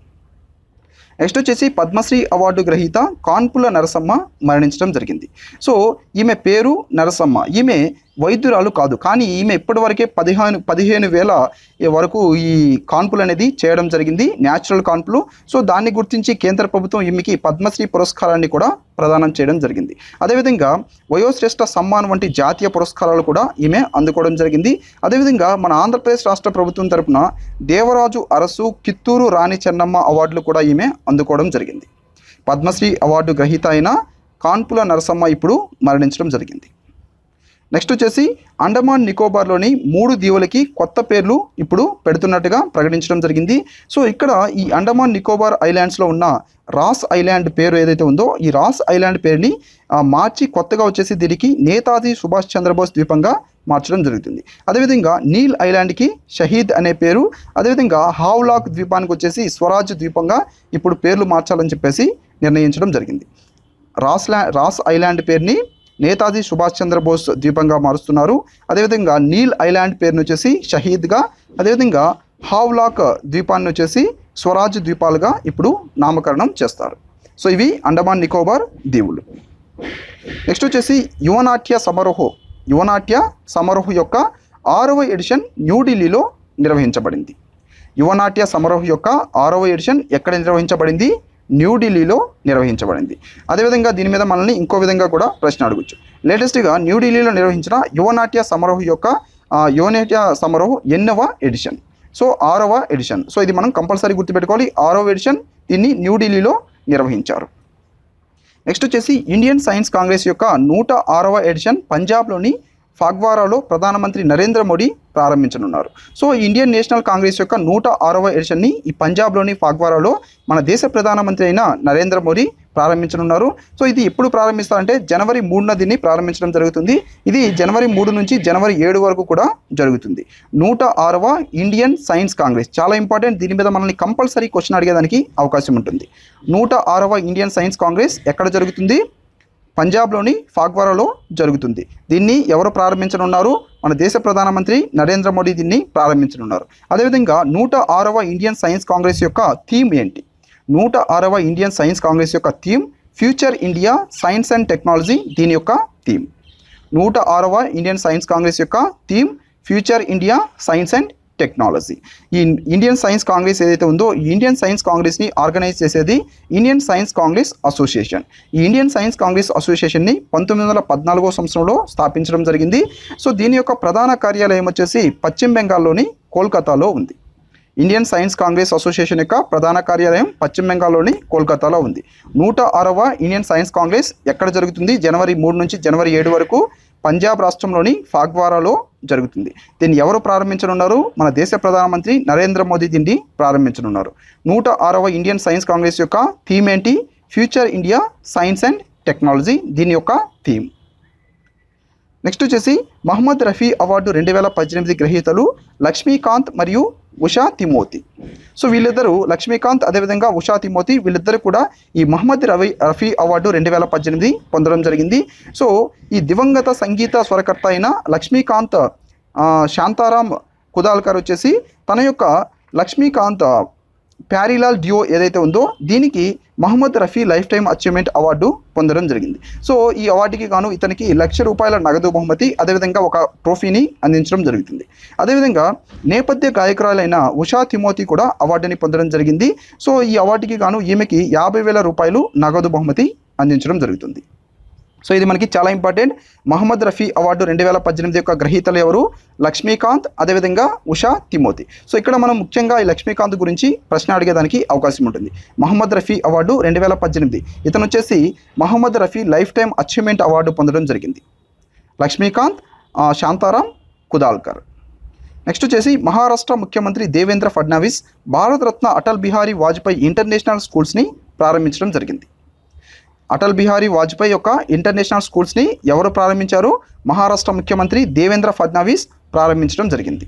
నెక్స్ట్ వచ్చేసి పద్మశ్రీ అవార్డు గ్రహీత కాన్పుల నరసమ్మ మరణించడం జరిగింది సో ఈమె పేరు నరసమ్మ ఈమె వైద్యురాలు కాదు కానీ ఈమె ఇప్పటివరకే పదిహేను పదిహేను వేల వరకు ఈ కాన్పులు అనేది చేయడం జరిగింది న్యాచురల్ కాన్పులు సో దాన్ని గుర్తించి కేంద్ర ప్రభుత్వం ఈమెకి పద్మశ్రీ పురస్కారాన్ని కూడా ప్రదానం చేయడం జరిగింది అదేవిధంగా వయోశ్రేష్ఠ సమ్మాన్ వంటి జాతీయ పురస్కారాలు కూడా ఈమె అందుకోవడం జరిగింది అదేవిధంగా మన ఆంధ్రప్రదేశ్ రాష్ట్ర ప్రభుత్వం తరపున దేవరాజు అరసు కిత్తూరు రాణి చెన్నమ్మ అవార్డులు కూడా ఈమె అందుకోవడం జరిగింది పద్మశ్రీ అవార్డు గ్రహీత అయిన కాన్పుల నరసమ్మ ఇప్పుడు మరణించడం జరిగింది నెక్స్ట్ వచ్చేసి అండమాన్ నికోబార్లోని మూడు దీవులకి కొత్త పేర్లు ఇప్పుడు పెడుతున్నట్టుగా ప్రకటించడం జరిగింది సో ఇక్కడ ఈ అండమాన్ నికోబార్ ఐలాండ్స్లో ఉన్న రాస్ ఐలాండ్ పేరు ఏదైతే ఉందో ఈ రాస్ ఐలాండ్ పేరుని ఆ, మార్చి కొత్తగా వచ్చేసి దీనికి నేతాజీ సుభాష్ చంద్రబోస్ ద్వీపంగా మార్చడం జరుగుతుంది అదేవిధంగా నీల్ ఐలాండ్కి షహీద్ అనే పేరు అదేవిధంగా హావ్లాక్ ద్వీపానికి వచ్చేసి స్వరాజ్ ద్వీపంగా ఇప్పుడు పేర్లు మార్చాలని చెప్పేసి నిర్ణయించడం జరిగింది రాస్ లా రాస్ ఐలాండ్ పేరుని నేతాజీ సుభాష్ చంద్రబోస్ ద్వీపంగా మారుస్తున్నారు అదేవిధంగా నీల్ ఐలాండ్ పేరును వచ్చేసి షహీద్గా అదేవిధంగా హావ్లాక్ ద్వీపాన్ని వచ్చేసి స్వరాజ్ ద్వీపాలుగా ఇప్పుడు నామకరణం చేస్తారు సో ఇవి అండమాన్ నికోబార్ దీవులు నెక్స్ట్ వచ్చేసి యువనాట్య సమారోహో యువనాట్య సమారోహ్ యొక్క ఆరవ ఎడిషన్ న్యూఢిల్లీలో నిర్వహించబడింది యువనాట్య సమారోహ్ యొక్క ఆరవ ఎడిషన్ ఎక్కడ నిర్వహించబడింది న్యూఢిల్లీలో నిర్వహించబడింది అదేవిధంగా దీని మీద మనల్ని ఇంకో విధంగా కూడా ప్రశ్న అడగచ్చు లేటెస్ట్గా న్యూఢిల్లీలో నిర్వహించిన యువనాట్య సమారోహ్ యొక్క ఆ, యువనాట్య సమారోహ్ ఎన్నవ ఎడిషన్ సో ఆరవ ఎడిషన్ సో ఇది మనం కంపల్సరీ గుర్తుపెట్టుకోవాలి ఆరవ ఎడిషన్ దీన్ని న్యూఢిల్లీలో నిర్వహించారు నెక్స్ట్ వచ్చేసి ఇండియన్ సైన్స్ కాంగ్రెస్ యొక్క నూట ఆరవ ఎడిషన్ పంజాబ్లోని ఫాగ్వారాలో ప్రధానమంత్రి నరేంద్ర మోడీ ప్రారంభించనున్నారు సో ఈ ఇండియన్ నేషనల్ కాంగ్రెస్ యొక్క నూట ఆరవ ఎడిషన్ని ఈ పంజాబ్లోని ఫాగ్వారాలో మన దేశ ప్రధానమంత్రి అయిన నరేంద్ర మోడీ ప్రారంభించనున్నారు సో ఇది ఎప్పుడు ప్రారంభిస్తారంటే జనవరి మూడున దీన్ని ప్రారంభించడం జరుగుతుంది ఇది జనవరి మూడు నుంచి జనవరి ఏడు వరకు కూడా జరుగుతుంది నూట ఆరవ ఇండియన్ సైన్స్ కాంగ్రెస్ చాలా ఇంపార్టెంట్ దీని మీద మనల్ని కంపల్సరీ క్వశ్చన్ అడిగేదానికి అవకాశం ఉంటుంది నూట ఆరవ ఇండియన్ సైన్స్ కాంగ్రెస్ ఎక్కడ జరుగుతుంది పంజాబ్లోని ఫాగ్వారాలో జరుగుతుంది దీన్ని ఎవరు ప్రారంభించనున్నారు మన దేశ ప్రధానమంత్రి నరేంద్ర మోడీ దీన్ని ప్రారంభించనున్నారు అదేవిధంగా నూట ఆరవ ఇండియన్ సైన్స్ కాంగ్రెస్ యొక్క థీమ్ ఏంటి నూట ఆరవ ఇండియన్ సైన్స్ కాంగ్రెస్ యొక్క theme future India science and technology దీని యొక్క థీమ్ నూట ఆరవ ఇండియన్ సైన్స్ కాంగ్రెస్ యొక్క theme future India science and technology ఈ ఇండియన్ సైన్స్ కాంగ్రెస్ ఏదైతే ఉందో ఈ ఇండియన్ సైన్స్ కాంగ్రెస్ని ఆర్గనైజ్ చేసేది ఇండియన్ సైన్స్ కాంగ్రెస్ అసోసియేషన్ ఈ ఇండియన్ సైన్స్ కాంగ్రెస్ అసోసియేషన్ని పంతొమ్మిది వందల పద్నాలుగో సంవత్సరంలో స్థాపించడం జరిగింది సో దీని యొక్క ప్రధాన కార్యాలయం వచ్చేసి పశ్చిమ బెంగాల్లోని కోల్కతాలో ఉంది ఇండియన్ సైన్స్ కాంగ్రెస్ అసోసియేషన్ యొక్క ప్రధాన కార్యాలయం పశ్చిమ బెంగాల్లోని కోల్కతాలో ఉంది నూట ఆరవ ఇండియన్ సైన్స్ కాంగ్రెస్ ఎక్కడ జరుగుతుంది జనవరి మూడు నుంచి జనవరి ఏడు వరకు పంజాబ్ రాష్ట్రంలోని ఫాగ్వారాలో జరుగుతుంది దీన్ని ఎవరు ప్రారంభించనున్నారు మన దేశ ప్రధానమంత్రి నరేంద్ర మోదీ దీన్ని ప్రారంభించనున్నారు నూట ఆరవ ఇండియన్ సైన్స్ కాంగ్రెస్ యొక్క థీమ్ ఏంటి future India science and technology దీని యొక్క థీమ్ నెక్స్ట్ వచ్చేసి మహమ్మద్ రఫీ అవార్డు రెండు వేల పద్దెనిమిది గ్రహీతలు లక్ష్మీకాంత్ మరియు ఉషా తిమోతి సో వీళ్ళిద్దరూ లక్ష్మీకాంత్ అదేవిధంగా ఉషా తిమోతి వీళ్ళిద్దరు కూడా ఈ మహమ్మద్ రవి రఫీ అవార్డు రెండు వేల పద్దెనిమిది పొందడం జరిగింది సో ఈ దివంగత సంగీత స్వరకర్త అయిన లక్ష్మీకాంత్ ఆ, శాంతారాం కుదాల్కర్ వచ్చేసి తన యొక్క లక్ష్మీకాంత్ ప్యారీలాల్ డియో ఏదైతే ఉందో దీనికి Mohammed Rafi lifetime achievement award పొందడం జరిగింది సో ఈ అవార్డుకి గాను ఇతనికి లక్ష రూపాయల నగదు బహుమతి అదేవిధంగా ఒక ట్రోఫీని అందించడం జరుగుతుంది అదేవిధంగా నేపథ్య గాయకురాలైన ఉషా తిమోతి కూడా అవార్డుని పొందడం జరిగింది సో ఈ అవార్డుకి గాను ఈమెకి యాభై వేల రూపాయలు నగదు బహుమతి అందించడం జరుగుతుంది సో ఇది మనకి చాలా ఇంపార్టెంట్ మహమ్మద్ రఫీ అవార్డు రెండు వేల పద్దెనిమిది యొక్క గ్రహీతలు ఎవరు లక్ష్మీకాంత్ అదేవిధంగా ఉషా తిమోతి సో ఇక్కడ మనం ముఖ్యంగా ఈ లక్ష్మీకాంత్ గురించి ప్రశ్న అడిగేదానికి అవకాశం ఉంటుంది మహమ్మద్ రఫీ అవార్డు రెండు వేల పద్దెనిమిది ఇతను వచ్చేసి Mohammed Rafi lifetime achievement award పొందడం జరిగింది లక్ష్మీకాంత్ ఆ, శాంతారాం కుదాల్కర్ నెక్స్ట్ వచ్చేసి మహారాష్ట్ర ముఖ్యమంత్రి దేవేంద్ర ఫడ్నవీస్ భారతరత్న అటల్ బిహారీ వాజ్పేయి ఇంటర్నేషనల్ స్కూల్స్ని ప్రారంభించడం జరిగింది అటల్ బిహారీ వాజ్పేయి యొక్క ఇంటర్నేషనల్ స్కూల్స్ని ఎవరు ప్రారంభించారు మహారాష్ట్ర ముఖ్యమంత్రి దేవేంద్ర ఫడ్నవీస్ ప్రారంభించడం జరిగింది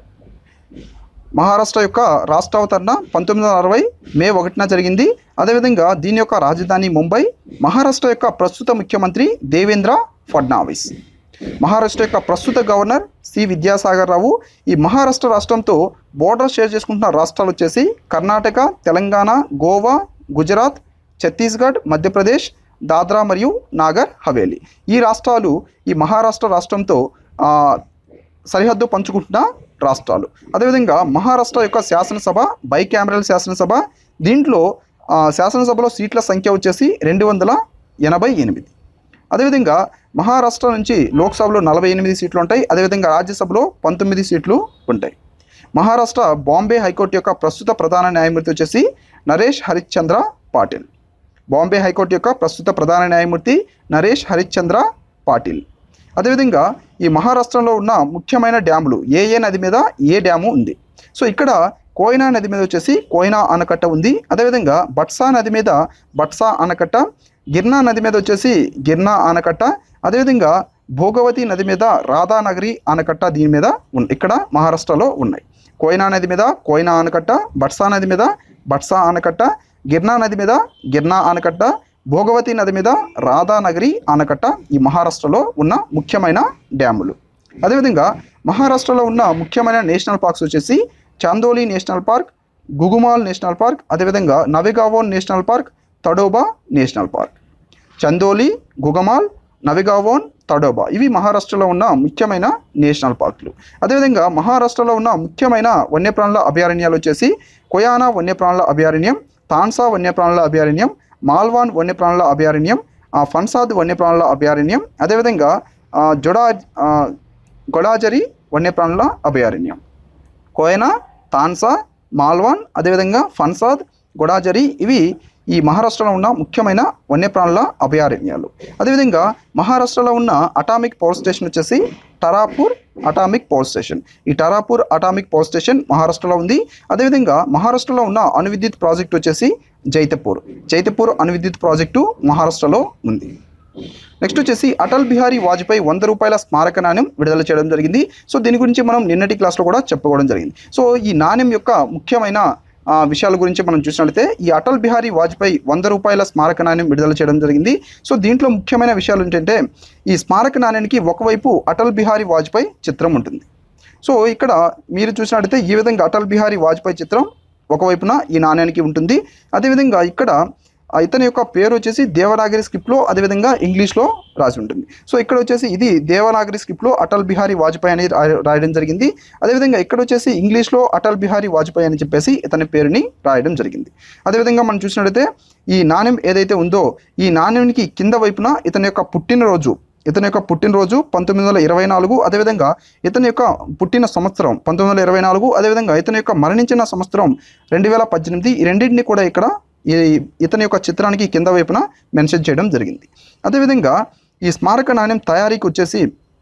మహారాష్ట్ర యొక్క రాష్ట్రావతరణ పంతొమ్మిది వందల అరవై మే ఒకటిన జరిగింది అదేవిధంగా దీని యొక్క రాజధాని ముంబై మహారాష్ట్ర యొక్క ప్రస్తుత ముఖ్యమంత్రి దేవేంద్ర ఫడ్నావిస్ మహారాష్ట్ర యొక్క ప్రస్తుత గవర్నర్ సి విద్యాసాగర్ రావు ఈ మహారాష్ట్ర రాష్ట్రంతో బోర్డర్ షేర్ చేసుకుంటున్న రాష్ట్రాలు వచ్చేసి కర్ణాటక తెలంగాణ గోవా గుజరాత్ ఛత్తీస్గఢ్ మధ్యప్రదేశ్ దాద్రా మరియు నాగర్ హవేలీ ఈ రాష్ట్రాలు ఈ మహారాష్ట్ర రాష్ట్రంతో ఆ, సరిహద్దు పంచుకుంటున్న రాష్ట్రాలు అదేవిధంగా మహారాష్ట్ర యొక్క శాసనసభ బైకామరల్ శాసనసభ దీంట్లో ఆ, శాసనసభలో సీట్ల సంఖ్య వచ్చేసి రెండు వందల ఎనభై ఎనిమిది అదేవిధంగా మహారాష్ట్ర నుంచి లోక్సభలో నలభై ఎనిమిది సీట్లు ఉంటాయి అదేవిధంగా రాజ్యసభలో పంతొమ్మిది సీట్లు ఉంటాయి మహారాష్ట్ర బాంబే హైకోర్టు యొక్క ప్రస్తుత ప్రధాన న్యాయమూర్తి వచ్చేసి నరేష్ హరిశ్చంద్ర పాటిల్ బాంబే హైకోర్టు యొక్క ప్రస్తుత ప్రధాన న్యాయమూర్తి నరేష్ హరిశ్చంద్ర పాటిల్ అదేవిధంగా ఈ మహారాష్ట్రలో ఉన్న ముఖ్యమైన డ్యాములు ఏ ఏ నది మీద ఏ డ్యాము ఉంది సో ఇక్కడ కోయినా నది మీద వచ్చేసి కోయినా ఆనకట్ట ఉంది అదేవిధంగా బట్సా నది మీద బట్సా ఆనకట్ట గిర్నా నది మీద వచ్చేసి గిర్నా ఆనకట్ట అదేవిధంగా భోగవతి నది మీద రాధానగరి ఆనకట్ట దీని మీద ఉన్ ఇక్కడ మహారాష్ట్రలో ఉన్నాయి కోయినా నది మీద కోయినా ఆనకట్ట బట్సా నది మీద బట్సా ఆనకట్ట గిర్నా నది మీద గిర్నా ఆనకట్ట భోగవతి నది మీద రాధానగరి ఆనకట్ట ఈ మహారాష్ట్రలో ఉన్న ముఖ్యమైన డ్యాములు అదేవిధంగా మహారాష్ట్రలో ఉన్న ముఖ్యమైన నేషనల్ పార్క్స్ వచ్చేసి Chandoli national park Gugamal national park అదేవిధంగా Navegaon national park Tadoba national park Chandoli Gugamal Navegaon Tadoba ఇవి మహారాష్ట్రలో ఉన్న ముఖ్యమైన నేషనల్ పార్కులు అదేవిధంగా మహారాష్ట్రలో ఉన్న ముఖ్యమైన వన్యప్రాణుల అభయారణ్యాలు వచ్చేసి కొయానా వన్యప్రాణుల అభయారణ్యం తాన్సా వన్యప్రాణుల అభయారణ్యం మాల్వాన్ వన్యప్రాణుల అభయారణ్యం ఆ ఫన్సాద్ వన్యప్రాణుల అభయారణ్యం అదేవిధంగా ఆ, జొడా ఆ, గొడాజరి వన్యప్రాణుల అభయారణ్యం కోయనా తాన్సా మాల్వాన్ అదేవిధంగా ఫన్సాద్ గొడాజరి ఇవి ఈ మహారాష్ట్రలో ఉన్న ముఖ్యమైన వన్యప్రాణుల అభయారణ్యాలు అదేవిధంగా మహారాష్ట్రలో ఉన్న అటామిక్ పవర్ స్టేషన్ వచ్చేసి టరాపూర్ అటామిక్ పవర్ స్టేషన్ ఈ టరాపూర్ అటామిక్ పవర్ స్టేషన్ మహారాష్ట్రలో ఉంది అదేవిధంగా మహారాష్ట్రలో ఉన్న అణు విద్యుత్ ప్రాజెక్ట్ వచ్చేసి జైతపూర్ జైతపూర్ అణు విద్యుత్ ప్రాజెక్టు మహారాష్ట్రలో ఉంది నెక్స్ట్ వచ్చేసి అటల్ బిహారీ వాజ్పేయి వంద రూపాయల స్మారక నాణ్యం విడుదల చేయడం జరిగింది సో దీని గురించి మనం నిన్నటి క్లాస్లో కూడా చెప్పుకోవడం జరిగింది సో ఈ నాణ్యం యొక్క ముఖ్యమైన ఆ, విషయాల గురించి మనం చూసినట్లయితే ఈ అటల్ బిహారీ వాజ్పేయి వంద రూపాయల స్మారక నాణ్యం విడుదల చేయడం జరిగింది సో దీంట్లో ముఖ్యమైన విషయాలు ఏంటంటే ఈ స్మారక నాణ్యానికి ఒకవైపు అటల్ బిహారీ వాజ్పేయి చిత్రం ఉంటుంది సో ఇక్కడ మీరు చూసినట్లయితే ఈ విధంగా అటల్ బిహారీ వాజ్పేయి చిత్రం ఒకవైపున ఈ నాణ్యానికి ఉంటుంది అదేవిధంగా ఇక్కడ ఆ ఇతని యొక్క పేరు వచ్చేసి దేవనాగరి స్క్రిప్ట్లో అదేవిధంగా ఇంగ్లీష్లో రాసి ఉంటుంది సో ఇక్కడ వచ్చేసి ఇది దేవనాగరి స్క్రిప్ట్లో అటల్ బిహారీ వాజ్పేయి అని రాయ- రాయడం జరిగింది అదేవిధంగా ఇక్కడ వచ్చేసి ఇంగ్లీష్లో అటల్ బిహారీ వాజ్పేయి అని చెప్పేసి ఇతని పేరుని రాయడం జరిగింది అదేవిధంగా మనం చూసినట్లయితే ఈ నాణ్యం ఏదైతే ఉందో ఈ నాణ్యానికి కింద వైపున ఇతని యొక్క పుట్టినరోజు ఇతని యొక్క పుట్టినరోజు పంతొమ్మిది వందల ఇరవై నాలుగు అదేవిధంగా ఇతని యొక్క పుట్టిన సంవత్సరం పంతొమ్మిది వందల ఇరవై నాలుగు అదేవిధంగా ఇతని యొక్క మరణించిన సంవత్సరం రెండు వేల పద్దెనిమిది ఈ రెండింటిని కూడా ఇక్కడ ఈ ఇతని యొక్క చిత్రానికి కింద వైపున మెన్షన్ చేయడం జరిగింది అదేవిధంగా ఈ స్మారక నాణ్యం తయారీకి వచ్చేసి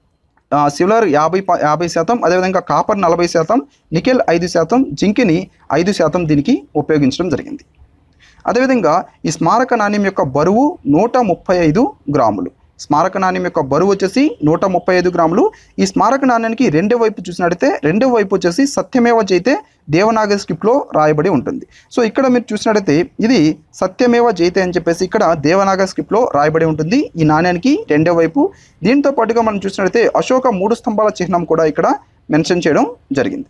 ఆ, సిల్వర్ యాభై ప- యాభై శాతం అదేవిధంగా కాపర్ నలభై శాతం నికెల్ ఐదు శాతం జింకిని ఐదు శాతం దీనికి ఉపయోగించడం జరిగింది అదేవిధంగా ఈ స్మారక నాణ్యం యొక్క బరువు నూట ముప్పై ఐదు గ్రాములు స్మారక నాణ్యం యొక్క బరువు వచ్చేసి నూట ముప్పై ఐదు గ్రాములు ఈ స్మారక నాణ్యానికి రెండో వైపు చూసినట్టయితే రెండో వైపు వచ్చేసి సత్యమేవ జైతే దేవనాగరి స్క్రిప్ట్లో రాయబడి ఉంటుంది సో ఇక్కడ మీరు చూసినట్టయితే ఇది సత్యమేవ జైతే అని చెప్పేసి ఇక్కడ దేవనాగరి స్క్రిప్ట్లో రాయబడి ఉంటుంది ఈ నాణ్యానికి రెండో వైపు దీంతో పాటుగా మనం చూసినట్టయితే అశోక మూడు స్తంభాల చిహ్నం కూడా ఇక్కడ మెన్షన్ చేయడం జరిగింది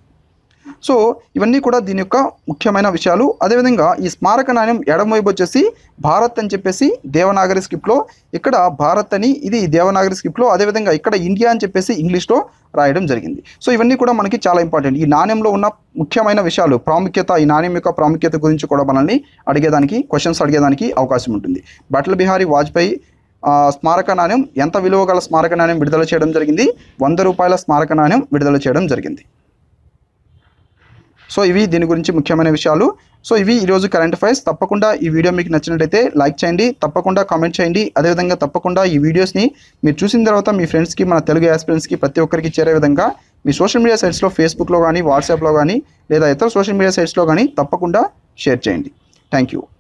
సో ఇవన్నీ కూడా దీని యొక్క ముఖ్యమైన విషయాలు అదేవిధంగా ఈ స్మారక నాణ్యం ఎడమవైపు వచ్చేసి భారత్ అని చెప్పేసి దేవనాగరి స్క్రిప్ట్లో ఇక్కడ భారత్ అని ఇది దేవనాగరి స్క్రిప్ట్లో అదేవిధంగా ఇక్కడ ఇండియా అని చెప్పేసి ఇంగ్లీష్లో రాయడం జరిగింది సో ఇవన్నీ కూడా మనకి చాలా ఇంపార్టెంట్ ఈ నాణ్యంలో ఉన్న ముఖ్యమైన విషయాలు ప్రాముఖ్యత ఈ నాణ్యం యొక్క ప్రాముఖ్యత గురించి కూడా మనల్ని అడిగేదానికి క్వశ్చన్స్ అడిగేదానికి అవకాశం ఉంటుంది బటల్ బిహారీ వాజ్పేయి ఆ, స్మారక నాణ్యం ఎంత విలువ గల స్మారక నాణ్యం విడుదల చేయడం జరిగింది వంద రూపాయల స్మారక నాణ్యం విడుదల చేయడం జరిగింది సో ఇవి దీని గురించి ముఖ్యమైన విషయాలు సో ఇవి ఈరోజు కరెంట్ అఫైర్స్ తప్పకుండా ఈ వీడియో మీకు నచ్చినట్లయితే లైక్ చేయండి తప్పకుండా కామెంట్ చేయండి అదేవిధంగా తప్పకుండా ఈ వీడియోస్ని మీరు చూసిన తర్వాత మీ ఫ్రెండ్స్కి మన తెలుగు ఆస్పిరెంట్స్కి ప్రతి ఒక్కరికి చేరే విధంగా మీ సోషల్ మీడియా సైట్స్లో ఫేస్బుక్లో కానీ వాట్సాప్లో కానీ లేదా ఇతర సోషల్ మీడియా సైట్స్లో కానీ తప్పకుండా షేర్ చేయండి థ్యాంక్ యూ